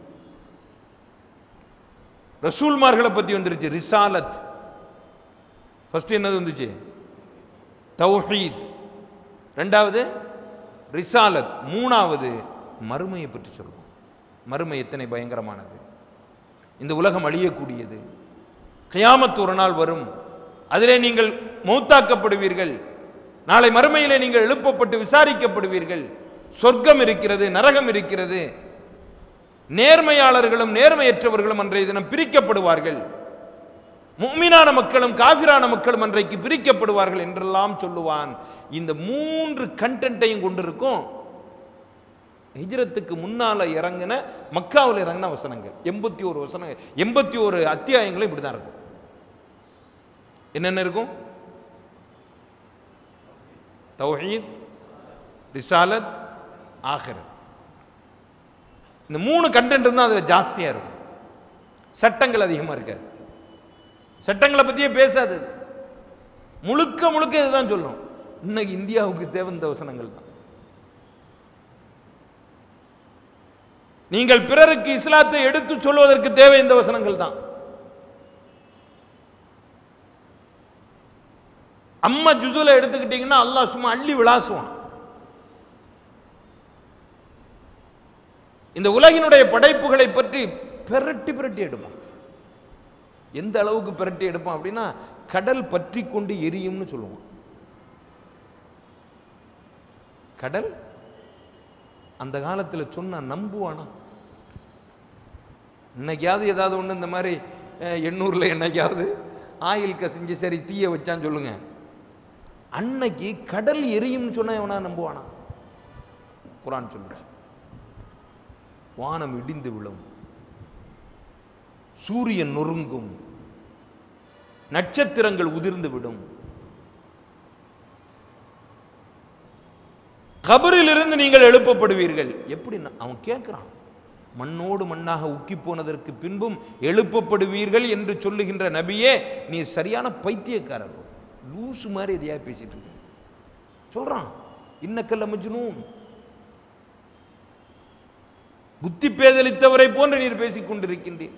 ரசூல்மார்களை பற்றி வந்துருச்சு ரிசாலத் ஃபர்ஸ்ட் என்னது வந்துச்சு தௌஹீத் ரெண்டாவது ரிசாலத் மூணாவது மறுமையை பற்றி சொல்லுவோம் மறுமை எத்தனை பயங்கரமானது இந்த உலகம் அழியக்கூடியது கியாமத் ஒரு நாள் வரும் அதிலே நீங்கள் மௌத்தாக்கப்படுவீர்கள் நாளை மறுமையிலே நீங்கள் எழுப்பப்பட்டு விசாரிக்கப்படுவீர்கள் சொர்க்கம் இருக்கிறது நரகம் இருக்கிறது நேர்மையாளர்களும் நேர்மையற்றவர்களும் அன்றைய தினம் பிரிக்கப்படுவார்கள் முக்மினான மக்களும் காபிரான மக்களும் அன்றைக்கு பிரிக்கப்படுவார்கள் என்றெல்லாம் சொல்லுவான் இந்த மூன்று கண்டென்ட்டையும் கொண்டிருக்கும் ஹிஜ்ரத்துக்கு முன்னால இறங்கின மக்காவில் இறங்கின வசனங்கள் எண்பத்தி ஒரு வசனங்கள் எண்பத்தி ஒரு அத்தியாயங்களும் இப்படி தான் இருக்கும் என்னென்ன இருக்கும் தௌஹீத் ரிசாலத் ஆஹிரத் இந்த மூணு கண்டென்ட் தான் அதில் ஜாஸ்தியாக இருக்கும் சட்டங்கள் அதிகமாக இருக்காது சட்டங்களை பற்றியே பேசாது அது. முழுக்க முழுக்க இதுதான் சொல்லணும் இன்னைக்கு இந்தியாவுக்கு தேவை இந்த வசனங்கள் தான் நீங்கள் பிறருக்கு இஸ்லாத்தை எடுத்து சொல்வதற்கு தேவை இந்த வசனங்கள் தான் அம்மா ஜுசுல எடுத்துக்கிட்டீங்கன்னா அல்லாஹ் சும்மா அள்ளி விளாசுவான் இந்த உலகினுடைய படைப்புகளை பற்றி பிரட்டி பிரட்டி எடுப்பான் எந்த அளவுக்கு பிரட்டி எடுப்பான் அப்படின்னா கடல் பற்றி கொண்டு எரியும்னு சொல்லுவான் கடல் அந்த காலத்தில் சொன்னா நம்புவானா இன்னைக்காவது ஏதாவது ஒன்று இந்த மாதிரி அஹ், எண்ணூர்ல என்னைக்காவது ஆயில் கசிஞ்சு சரி தீய வச்சான்னு சொல்லுங்க அன்னைக்கு கடல் எரியும்னு சொன்னா எவனா நம்புவானா குரான் சொல்லுச்சு வானம் இடிந்து விழும் சூரியன் நொறுங்கும் நட்சத்திரங்கள் உதிர்ந்து விடும் கபரிலிருந்து நீங்கள் எழுப்பப்படுவீர்கள் எப்படி ந- அவன் கேட்கிறான் மண்ணோடு மண்ணாக உக்கி போனதற்கு பின்பும் எழுப்பப்படுவீர்கள் என்று சொல்லுகின்ற நபியே நீ சரியான பைத்தியக்காரர் லூசு மாதிரி எதையா பேசிட்டு இருக்க சொல்றான் இன்னக்கல்ல மஜ்னூன் புத்தி பேதலித்தவரை போன்று நீர் பேசிக் கொண்டிருக்கின்றீர்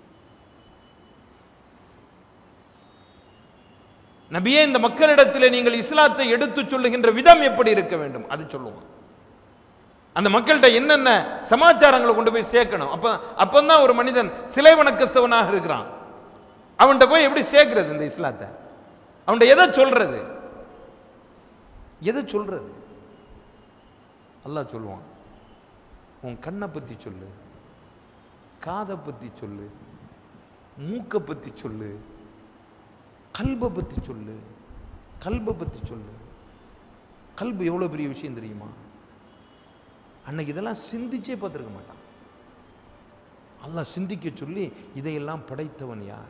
நபியே இந்த மக்களிடத்தில் நீங்கள் இஸ்லாத்தை எடுத்து சொல்லுகின்ற விதம் எப்படி இருக்க வேண்டும் அது சொல்லுவான் அந்த மக்கள்கிட்ட என்னென்ன சமாச்சாரங்களை கொண்டு போய் சேர்க்கணும் அப்ப அப்பந்தான் ஒரு மனிதன் சிலை வணக்கஸ்தவனாக இருக்கிறான் அவன்கிட்ட போய் எப்படி சேர்க்கிறது இந்த இஸ்லாத்தை அவன்கிட்ட எதை சொல்றது எதை சொல்றது அல்லாஹ் சொல்லுவான் உன் கண்ணை பத்தி சொல்லு காதை பத்தி சொல்லு மூக்கை பத்தி சொல்லு கல்பை பத்தி சொல்லு கல்பை பத்தி சொல்லு கல்பு எவ்வளவு பெரிய விஷயம் தெரியுமா அன்னைக்கு இதெல்லாம் சிந்திச்சே பார்த்துருக்க மாட்டான் அல்லாஹ் சிந்திக்க சொல்லி இதையெல்லாம் படைத்தவன் யார்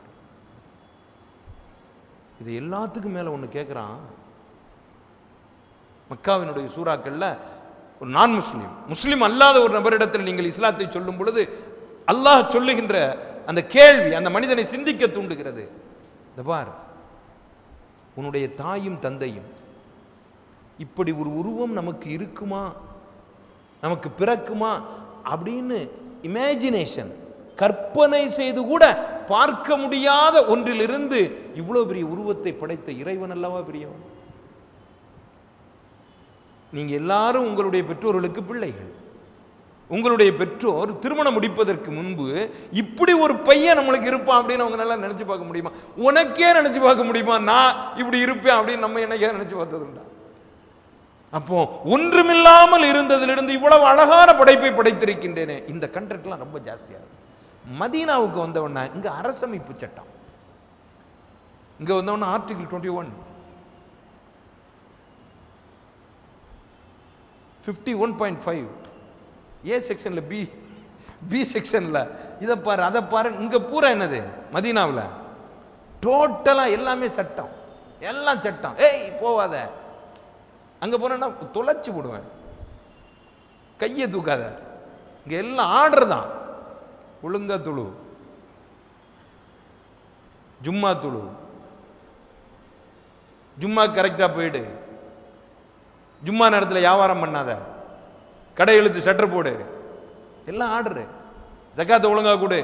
இது எல்லாத்துக்கும் மேல ஒண்ணு கேட்குறான் மக்காவினுடைய சூறாக்கள்ல ஒரு நான் முஸ்லீம் முஸ்லீம் அல்லாத ஒரு நபரிடத்தில் நீங்கள் இஸ்லாத்தை சொல்லும் பொழுது அல்லாஹ் சொல்லுகின்ற அந்த கேள்வி அந்த மனிதனை சிந்திக்க தூண்டுகிறது இந்த பார் உன்னுடைய தாயும் தந்தையும் இப்படி ஒரு உருவம் நமக்கு இருக்குமா நமக்கு பிறக்குமா அப்படின்னு இமேஜினேஷன் கற்பனை செய்து கூட பார்க்க முடியாத ஒன்றிலிருந்து இவ்வளவு பெரிய உருவத்தை படைத்த இறைவன் அல்லவா பெரியவன் நீங்க எல்லாரும் உங்களுடைய பெற்றோர்களுக்கு பிள்ளைகள் உங்களுடைய பெற்றோர் திருமணம் முடிப்பதற்கு முன்பு இப்படி ஒரு பையன் நம்மளுக்கு இருப்பான் அப்படின்னு அவங்க நல்லா நினைச்சு பார்க்க முடியுமா உனக்கே நினைச்சு பார்க்க முடியுமா நான் இப்படி இருப்பேன் அப்படின்னு நம்ம என்னைக்கே நினைச்சு பார்த்ததுண்டா அப்போ ஒன்றுமில்லாமல் இருந்ததிலிருந்து இவ்வளவு அழகான படைப்பை படைத்திருக்கின்றேனே இந்த கண்டென்ட்லாம் ரொம்ப ஜாஸ்தியா இருக்கு மதீனாவுக்கு வந்தவொடனே இங்க அரசமைப்பு சட்டம் இங்க வந்தவொடனே article twenty one fifty one point five A செக்ஷன்ல பி பி செக்ஷன்ல இதை பாரு அதை பாரு இங்க பூரா என்னது மதீனாவில் டோட்டலா எல்லாமே சட்டம் எல்லாம் சட்டம் ஏய் போவாத அங்க போனா தொலைச்சு விடுவேன் கையை தூக்காத இங்க எல்லாம் ஆர்டர் தான் ஒழுங்கா துளு ஜும்மா துளு ஜும்மா கரெக்டா போயிடு ஜும்மா நேரத்தில் வியாபாரம் பண்ணாத கடை இழுத்து ஷட்டர் போடு எல்லாம் ஆர்டரு ஜக்காத்தை ஒழுங்கா கொடு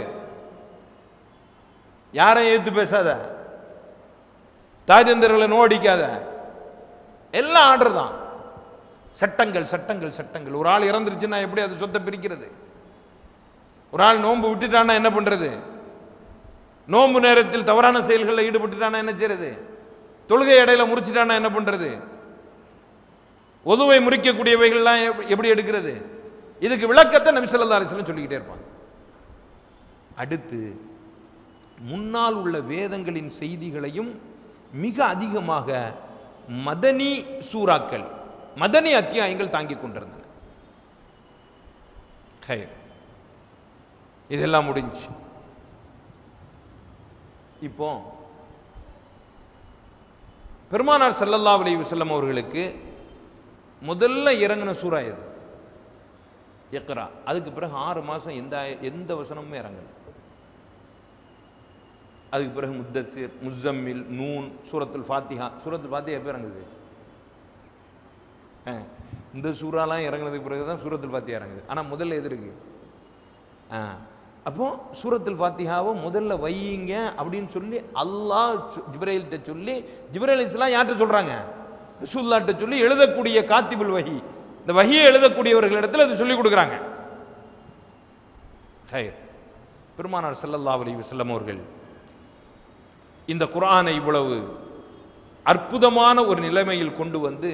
யாரையும் ஏத்து பேசாத தாஜந்தர்களை நோடிக்காத எல்லாம் ஆர்டர் தான் சட்டங்கள் சட்டங்கள் சட்டங்கள் ஒரு ஆள் இறந்துருச்சுன்னா எப்படி அது சொத்தை பிரிக்கிறது ஒரு ஆள் நோன்பு விட்டுட்டானா என்ன பண்றது நோன்பு நேரத்தில் தவறான செயல்களில் ஈடுபட்டுட்டானா என்ன செய்யறது தொழுகை இடையில முறிச்சிட்டானா என்ன பண்றது ஒதுவை முறிக்கக்கூடியவைகள்லாம் எப்- எப்படி எடுக்கிறது இதுக்கு விளக்கத்தை நபி ஸல்லல்லாஹு அலைஹி வஸல்லம் சொல்லிக்கிட்டே இருப்பாங்க அடுத்து முன்னால் உள்ள வேதங்களின் செய்திகளையும் மிக அதிகமாக மதனி சூறாக்கள் மதனி அத்தியாயங்கள் தாங்கிக் கொண்டிருந்தன ஹைர் இதெல்லாம் முடிஞ்சு இப்போ பெருமானார் ஸல்லல்லாஹு அலைஹி வஸல்லம் அவர்களுக்கு முதல்ல இறங்கின சூறா எது இக்ரா அதுக்கு பிறகு ஆறு மாசம் எந்த எந்த வசனமுமே இறங்கல அதுக்கு பிறகு முத்தசிர் முஸ்ஸம்மில் நூன் சூரத்துல் ஃபாத்திஹா சூரத்துல் ஃபாத்திஹா எப்போ இறங்குது ஆ, இந்த சூறாலாம் இறங்குனதுக்கு பிறகு தான் சூரத்துல் ஃபாத்திஹா இறங்குது ஆனால் முதல்ல எது இருக்கு ஆ, அப்போ சூரத்துல் ஃபாத்திஹாவை முதல்ல வையுங்க அப்படின்னு சொல்லி அல்லாஹ் சு- ஜிப்ரைல்கிட்ட சொல்லி ஜிப்ரைல் இஸ்லாம் யார்கிட்ட சொல்றாங்க ரசூல்லாட்ட சொல்லி எழுதக்கூடிய காத்திபுல் வஹி இந்த வஹியை எழுதக்கூடியவர்களிடத்தில் அது சொல்லி கொடுக்குறாங்க ஹைர் பெருமானார் ஸல்லல்லாஹு அலைஹி வஸல்லம் அவர்கள் இந்த குர்ஆனை இவ்வளவு அற்புதமான ஒரு நிலைமையில் கொண்டு வந்து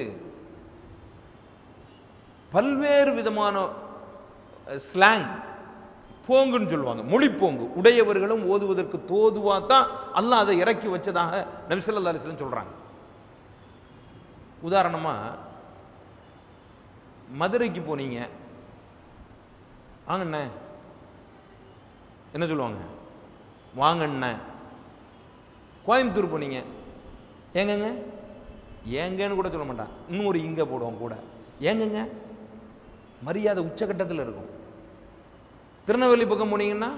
பல்வேறு விதமான ஸ்லாங் போங்குன்னு சொல்லுவாங்க மொழிப்போங்கு உடையவர்களும் ஓதுவதற்கு தோதுவா தான் அல்லாஹ் அதை இறக்கி வச்சதாக நபி ஸல்லல்லாஹு அலைஹி வஸல்லம் சொல்றாங்க உதாரணமா மதுரைக்கு போனீங்க வாங்கண்ணே என்ன சொல்லுவாங்க வாங்கண்ணே கோயம்புத்தூர் போனீங்க ஏங்கங்க ஏங்கன்னு கூட சொல்ல மாட்டான் இன்னும் ஒரு இங்க போடுவோம் கூட ஏங்கங்க மரியாதை உச்சகட்டத்தில் இருக்கும் திருநெல்வேலி பக்கம் போனீங்கன்னா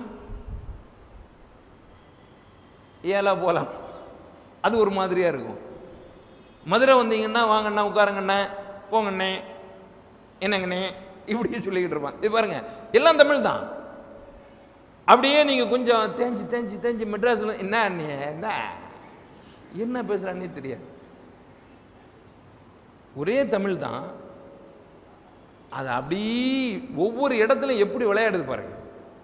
ஏலா போலாம் அது ஒரு மாதிரியா இருக்கும் மதுரை வந்தீங்கன்னா வாங்கண்ணா உட்காருங்கண்ணே போங்கண்ணே என்னங்கண்ணே இப்படி சொல்லிக்கிட்டு இருப்பான் இது பாருங்க எல்லாம் தமிழ் தான் அப்படியே நீங்க கொஞ்சம் தேஞ்சு தேஞ்சு தேஞ்சு மெட்ராஸ்ல என்ன அண்ணே என்ன என்ன பேசுறான்னே தெரியாது ஒரே தமிழ் தான் அது அப்படி ஒவ்வொரு இடத்துலையும் எப்படி விளையாடுது பாருங்க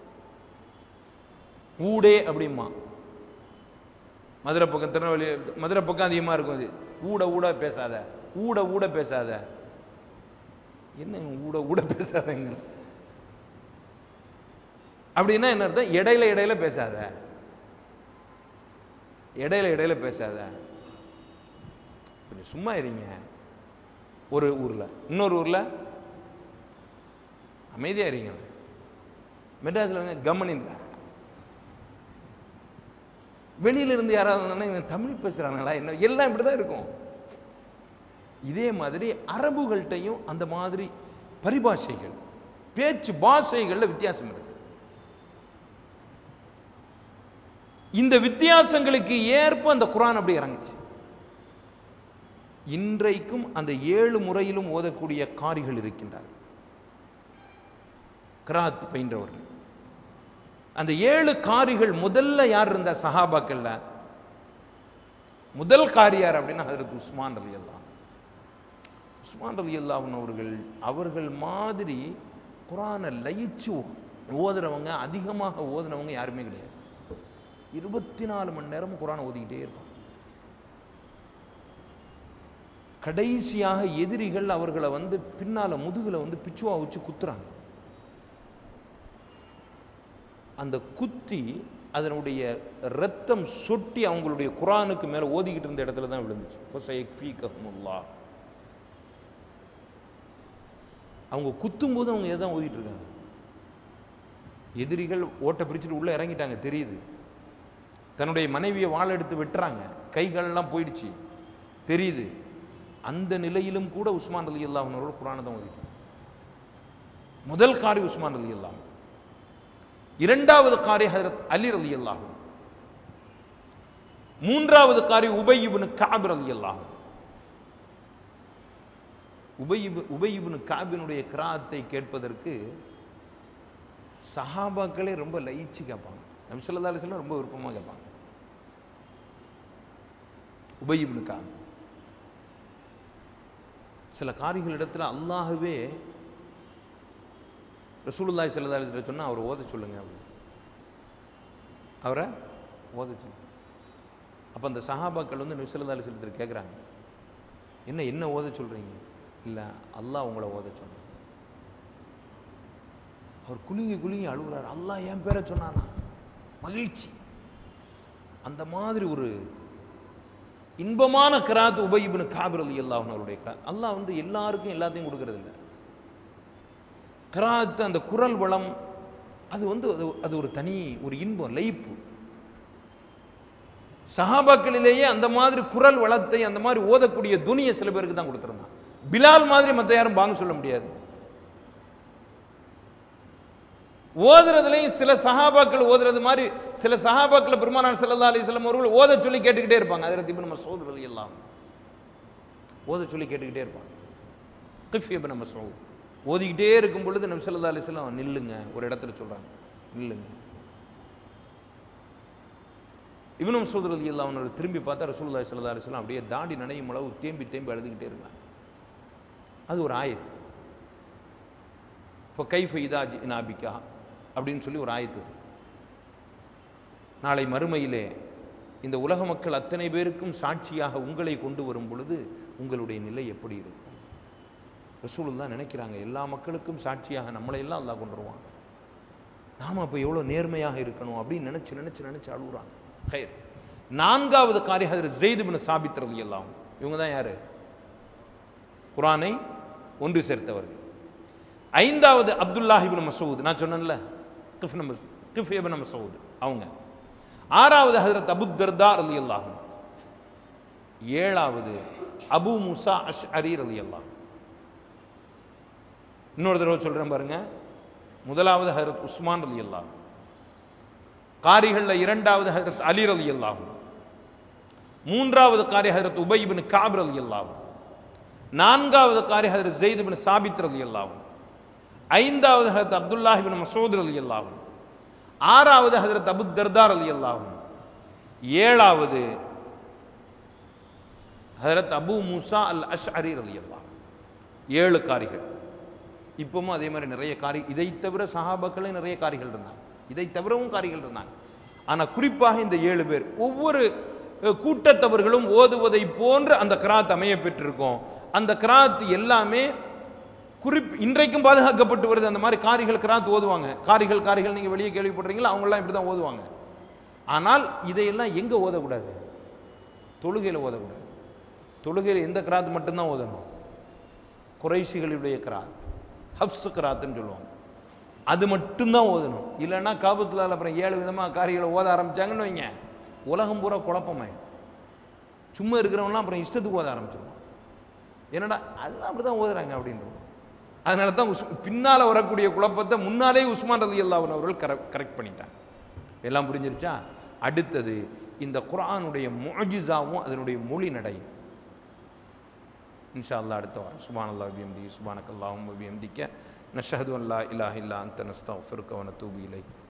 ஊடே அப்படிமா மதுரை பக்கம் திருநெல்வேலி மதுரை பக்கம் அதிகமாக இருக்கும் அது ஊட ஊட பேசாத ஊட ஊட பேசாத என்ன ஊட ஊட பேசாதங்க அப்படின்னா என்ன அர்த்தம் இடையில இடையில பேசாத இடையில இடையில பேசாத கொஞ்சம் சும்மா இருங்க ஒரு ஊர்ல இன்னொரு ஊர்ல அமைதியா இருங்க மெட்ராஸ்ல வந்து கம்மனிந்தா வெளியில இருந்து யாராவது வந்தாங்கன்னா இவன் தமிழ் பேசுறாங்களா என்ன எல்லாம் இப்படிதான் இருக்கும் இதே மாதிரி அரபுகள்கிட்டையும் அந்த மாதிரி பரிபாஷைகள் பேச்சு பாஷைகள்ல வித்தியாசம் இருக்கு இந்த வித்தியாசங்களுக்கு ஏற்ப அந்த குரான் அப்படி இறங்குச்சு இன்றைக்கும் அந்த ஏழு முறையிலும் ஓதக்கூடிய காரிகள் இருக்கின்றார்கள் கிராத் பயின்றவர்கள் அந்த ஏழு காரிகள் முதல்ல யார் இருந்தா சஹாபாக்கள்ல முதல் காரி யார் அப்படின்னா ஹதரத் உஸ்மான் ரலி அல்லாஹ் உஸ்மான் ரலி அல்லாஹன் அவர்கள் அவர்கள் மாதிரி குரானை லயிச்சு ஓதுறவங்க அதிகமாக ஓதுனவங்க யாருமே கிடையாது இருபத்தி நாலு மணி நேரமும் குரானை ஓதிக்கிட்டே இருப்பாங்க கடைசியாக எதிரிகள் அவர்களை வந்து பின்னால முதுகுல வந்து பிச்சுவா வச்சு குத்துறாங்க அந்த குத்தி அதனுடைய ரத்தம் சொட்டி அவங்களுடைய குரானுக்கு மேல ஓதிக்கிட்டு இருந்த இடத்துல தான் விழுந்துச்சு ஃபசயக்ஃபீகஹுமுல்லாஹ். அவங்க குத்தும் போது அவங்க எதான் ஓதிட்டு இருக்காங்க எதிரிகள் ஓட்டை பிரிச்சுட்டு உள்ள இறங்கிட்டாங்க தெரியுது தன்னுடைய மனைவியை வாள் எடுத்து வெட்டுறாங்க கைகள்லாம் போயிடுச்சு தெரியுது அந்த நிலையிலும் கூட உஸ்மான் அலி அல்லாஹ் குரானை தான் ஓதிட்டு முதல் காரி உஸ்மான் அலி அல்லாஹ் இரண்டாவது காரி ஹஜரத் அலி ரலி அல்லாஹ் மூன்றாவது காரி உபை இப்னு கஅப் ரலி அல்லாஹ் உபை இப்- உபை இப்னு கஅபினுடைய கிராத்தை கேட்பதற்கு சஹாபாக்களே ரொம்ப லயிச்சு கேட்பாங்க நபி ஸல்லல்லாஹு அலைஹி வஸல்லம் ரொம்ப விருப்பமா கேட்பாங்க உபை இப்னு கஅப் சில காரிகளிடத்துல அல்லாஹ்வே ரசூலுல்லாஹி ஸல்லல்லாஹு அலைஹி வஸல்லம் சொன்னா அவர் ஓத சொல்லுங்க அப்படி அவரை ஓத சொல்லுங்க அப்ப அந்த சஹாபாக்கள் வந்து நபி ஸல்லல்லாஹு அலைஹி வஸல்லம் கேட்குறாங்க என்ன என்ன ஓத சொல்றீங்க இல்ல அல்லாஹ் உங்களை ஓத சொன்னான் அவர் குலுங்கி குலுங்கி அழுகுறார் அல்லாஹ் என் பேரை சொன்னானா மகிழ்ச்சி அந்த மாதிரி ஒரு இன்பமான கிராத் உபயிபின் காபிர் அலி அல்லாஹ் அவருடைய கிராத் அல்லாஹ் வந்து எல்லாருக்கும் எல்லாத்தையும் கொடுக்கறது இல்லை கிராத் அந்த குரல் வளம் அது வந்து அது அது ஒரு தனி ஒரு இன்பம் லயிப்பு சஹாபாக்களிலேயே அந்த மாதிரி குரல் வளத்தை அந்த மாதிரி ஓதக்கூடிய துணியை சில பேருக்கு தான் கொடுத்துருந்தான் பிலால் மாதிரி மற்ற யாரும் பாங்க சொல்ல முடியாது ஓதுறதுலையும் சில சஹாபாக்கள் ஓதுறது மாதிரி சில சஹாபாக்கள் பெருமானார் ஸல்லல்லாஹு அலைஹி வஸல்லம் அவர்கள் ஓத சொல்லி கேட்டுக்கிட்டே இருப்பாங்க அதில் இப்னு மஸ்ஊத் ரலியல்லாஹு அன்ஹு ஓத சொல்லி கேட்டுக்கிட்டே இருப்பாங்க கிஃப் இப்னு மஸ்ஊத் ஓதிக்கிட்டே இருக்கும் பொழுது நபி ஸல்லல்லாஹு அலைஹி வஸல்லம் நில்லுங்க ஒரு இடத்துல சொல்றாங்க நில்லுங்க இப்னு மஸ்ஊத் ரலியல்லாஹு அன்ஹு திரும்பி பார்த்தா ரசூலுல்லாஹி ஸல்லல்லாஹு அலைஹி வஸல்லம் அப்படியே தாடி நனையும் அளவு தேம்பி தேம்பி அழுதுகிட்டே இருந்தாங்க அது ஒரு ஆயத்து இப்போ கைஃப இதா நாபிக்கா அப்படின்னு சொல்லி ஒரு ஆயத்து இருக்கு. நாளை மறுமையிலே இந்த உலக மக்கள் அத்தனை பேருக்கும் சாட்சியாக உங்களை கொண்டு வரும் பொழுது உங்களுடைய நிலை எப்படி இருக்கும் ரசூலுல்லாஹ் நினைக்கிறாங்க எல்லா மக்களுக்கும் சாட்சியாக நம்மளை எல்லாம் அல்லாஹ் கொண்டு வருவான் நாம அப்போ எவ்வளோ நேர்மையாக இருக்கணும் அப்படின்னு நினைச்சு நினைச்சு நினைச்சு அழுகுறாங்க ஹைர் நான்காவது காரிய ஹதரத் ஜெயித் பின் சாபித் ரலியல்லாஹு இவங்க தான் யாரு குரானை ஒன்று சேர்த்தவர்கள் ஐந்தாவது அப்துல்லாஹ் இப்னு மசூத் நான் சொன்னேன்ல கிஃப் நம் கிஃப் இப்னு மசூத் அவங்க ஆறாவது ஹஜரத் அபு தர்தா ரலியல்லாஹு அன்ஹு. ஏழாவது அபு முசா அஷ் அரி ரலியல்லாஹு இன்னொரு தடவை சொல்றேன் பாருங்க முதலாவது ஹஜரத் உஸ்மான் ரலியல்லாஹு அன்ஹு. காரிகள்ல இரண்டாவது ஹஜரத் அலி ரலியல்லாஹு அன்ஹு. மூன்றாவது காரி ஹஜரத் உபை இப்னு காப் ரலியல்லாஹு அன்ஹு. நான்காவது காரி ஹஜரத் ஜெயித் இப்னு சாபித் ரலியல்லாஹு அன்ஹு. ஐந்தாவது ஹஜரத் அப்துல்லாஹ் இப்னு மசூத் ரலியல்லாஹு அன்ஹு. ஆறாவது ஹஜரத் அபு தர்தா ரலியல்லாஹு அன்ஹு. ஏழாவது ஹஜரத் அபு மூசா அல் அஷ்அரி ரலியல்லாஹு அன்ஹு. ஏழு காரிகள் இப்பவும் அதே மாதிரி நிறைய காரி இதை தவிர சஹாபாக்களே நிறைய காரிகள் இருந்தாங்க இதை தவிரவும் காரிகள் இருந்தாங்க ஆனா குறிப்பாக இந்த ஏழு பேர் ஒவ்வொரு அஹ், கூட்டத்தவர்களும் ஓதுவதை போன்று அந்த கிராத் அமைய பெற்றிருக்கும் அந்த கிராத் எல்லாமே குறிப் இன்றைக்கும் பாதுகாக்கப்பட்டு வருது அந்த மாதிரி காரிகள் கிராத் ஓதுவாங்க காரிகள் காரிகள் நீங்க வெளியே கேள்விப்படுறீங்களா அவங்கெல்லாம் இப்படி தான் ஓதுவாங்க ஆனால் இதையெல்லாம் எங்க ஓதக்கூடாது தொழுகையில் ஓதக்கூடாது தொழுகையில் எந்த கிராத் மட்டும்தான் ஓதணும் குறைசிகளுடைய கிராத் ஹப்ஸ் கிராத்துன்னு சொல்லுவாங்க அது மட்டும்தான் ஓதணும் இல்லைன்னா காபத்துலால் அப்புறம் ஏழு விதமாக காரிகளை ஓத ஆரம்பிச்சாங்கன்னு வைங்க உலகம் பூரா குழப்பமாயிடும் சும்மா இருக்கிறவங்களாம் அப்புறம் இஷ்டத்துக்கு ஓத ஆரம்பிச்சிருவான் என்னடா அதெல்லாம் அப்படி தான் ஓதுறாங்க அப்படின்றது அதனால தான் உஸ் பின்னால் வரக்கூடிய குழப்பத்தை முன்னாலே உஸ்மான் ரலி அல்லாஹன் அவர்கள் கரெக்ட் கரெக்ட் பண்ணிட்டாங்க எல்லாம் புரிஞ்சிருச்சா அடுத்தது இந்த குர்ஆனுடைய முஅஜிஸாவும் அதனுடைய மொழி நடையும் இன்ஷா அல்லாஹ் அடுத்த வாரம் சுபான் அல்லா பிஎம்டி சுபானக் அல்லாஹும் பிஎம்டிக்க நஷஹது அல்லா இலாஹ் இல்லா அந்த நஸ்தஃபிருக்க வனத்தூபி இலை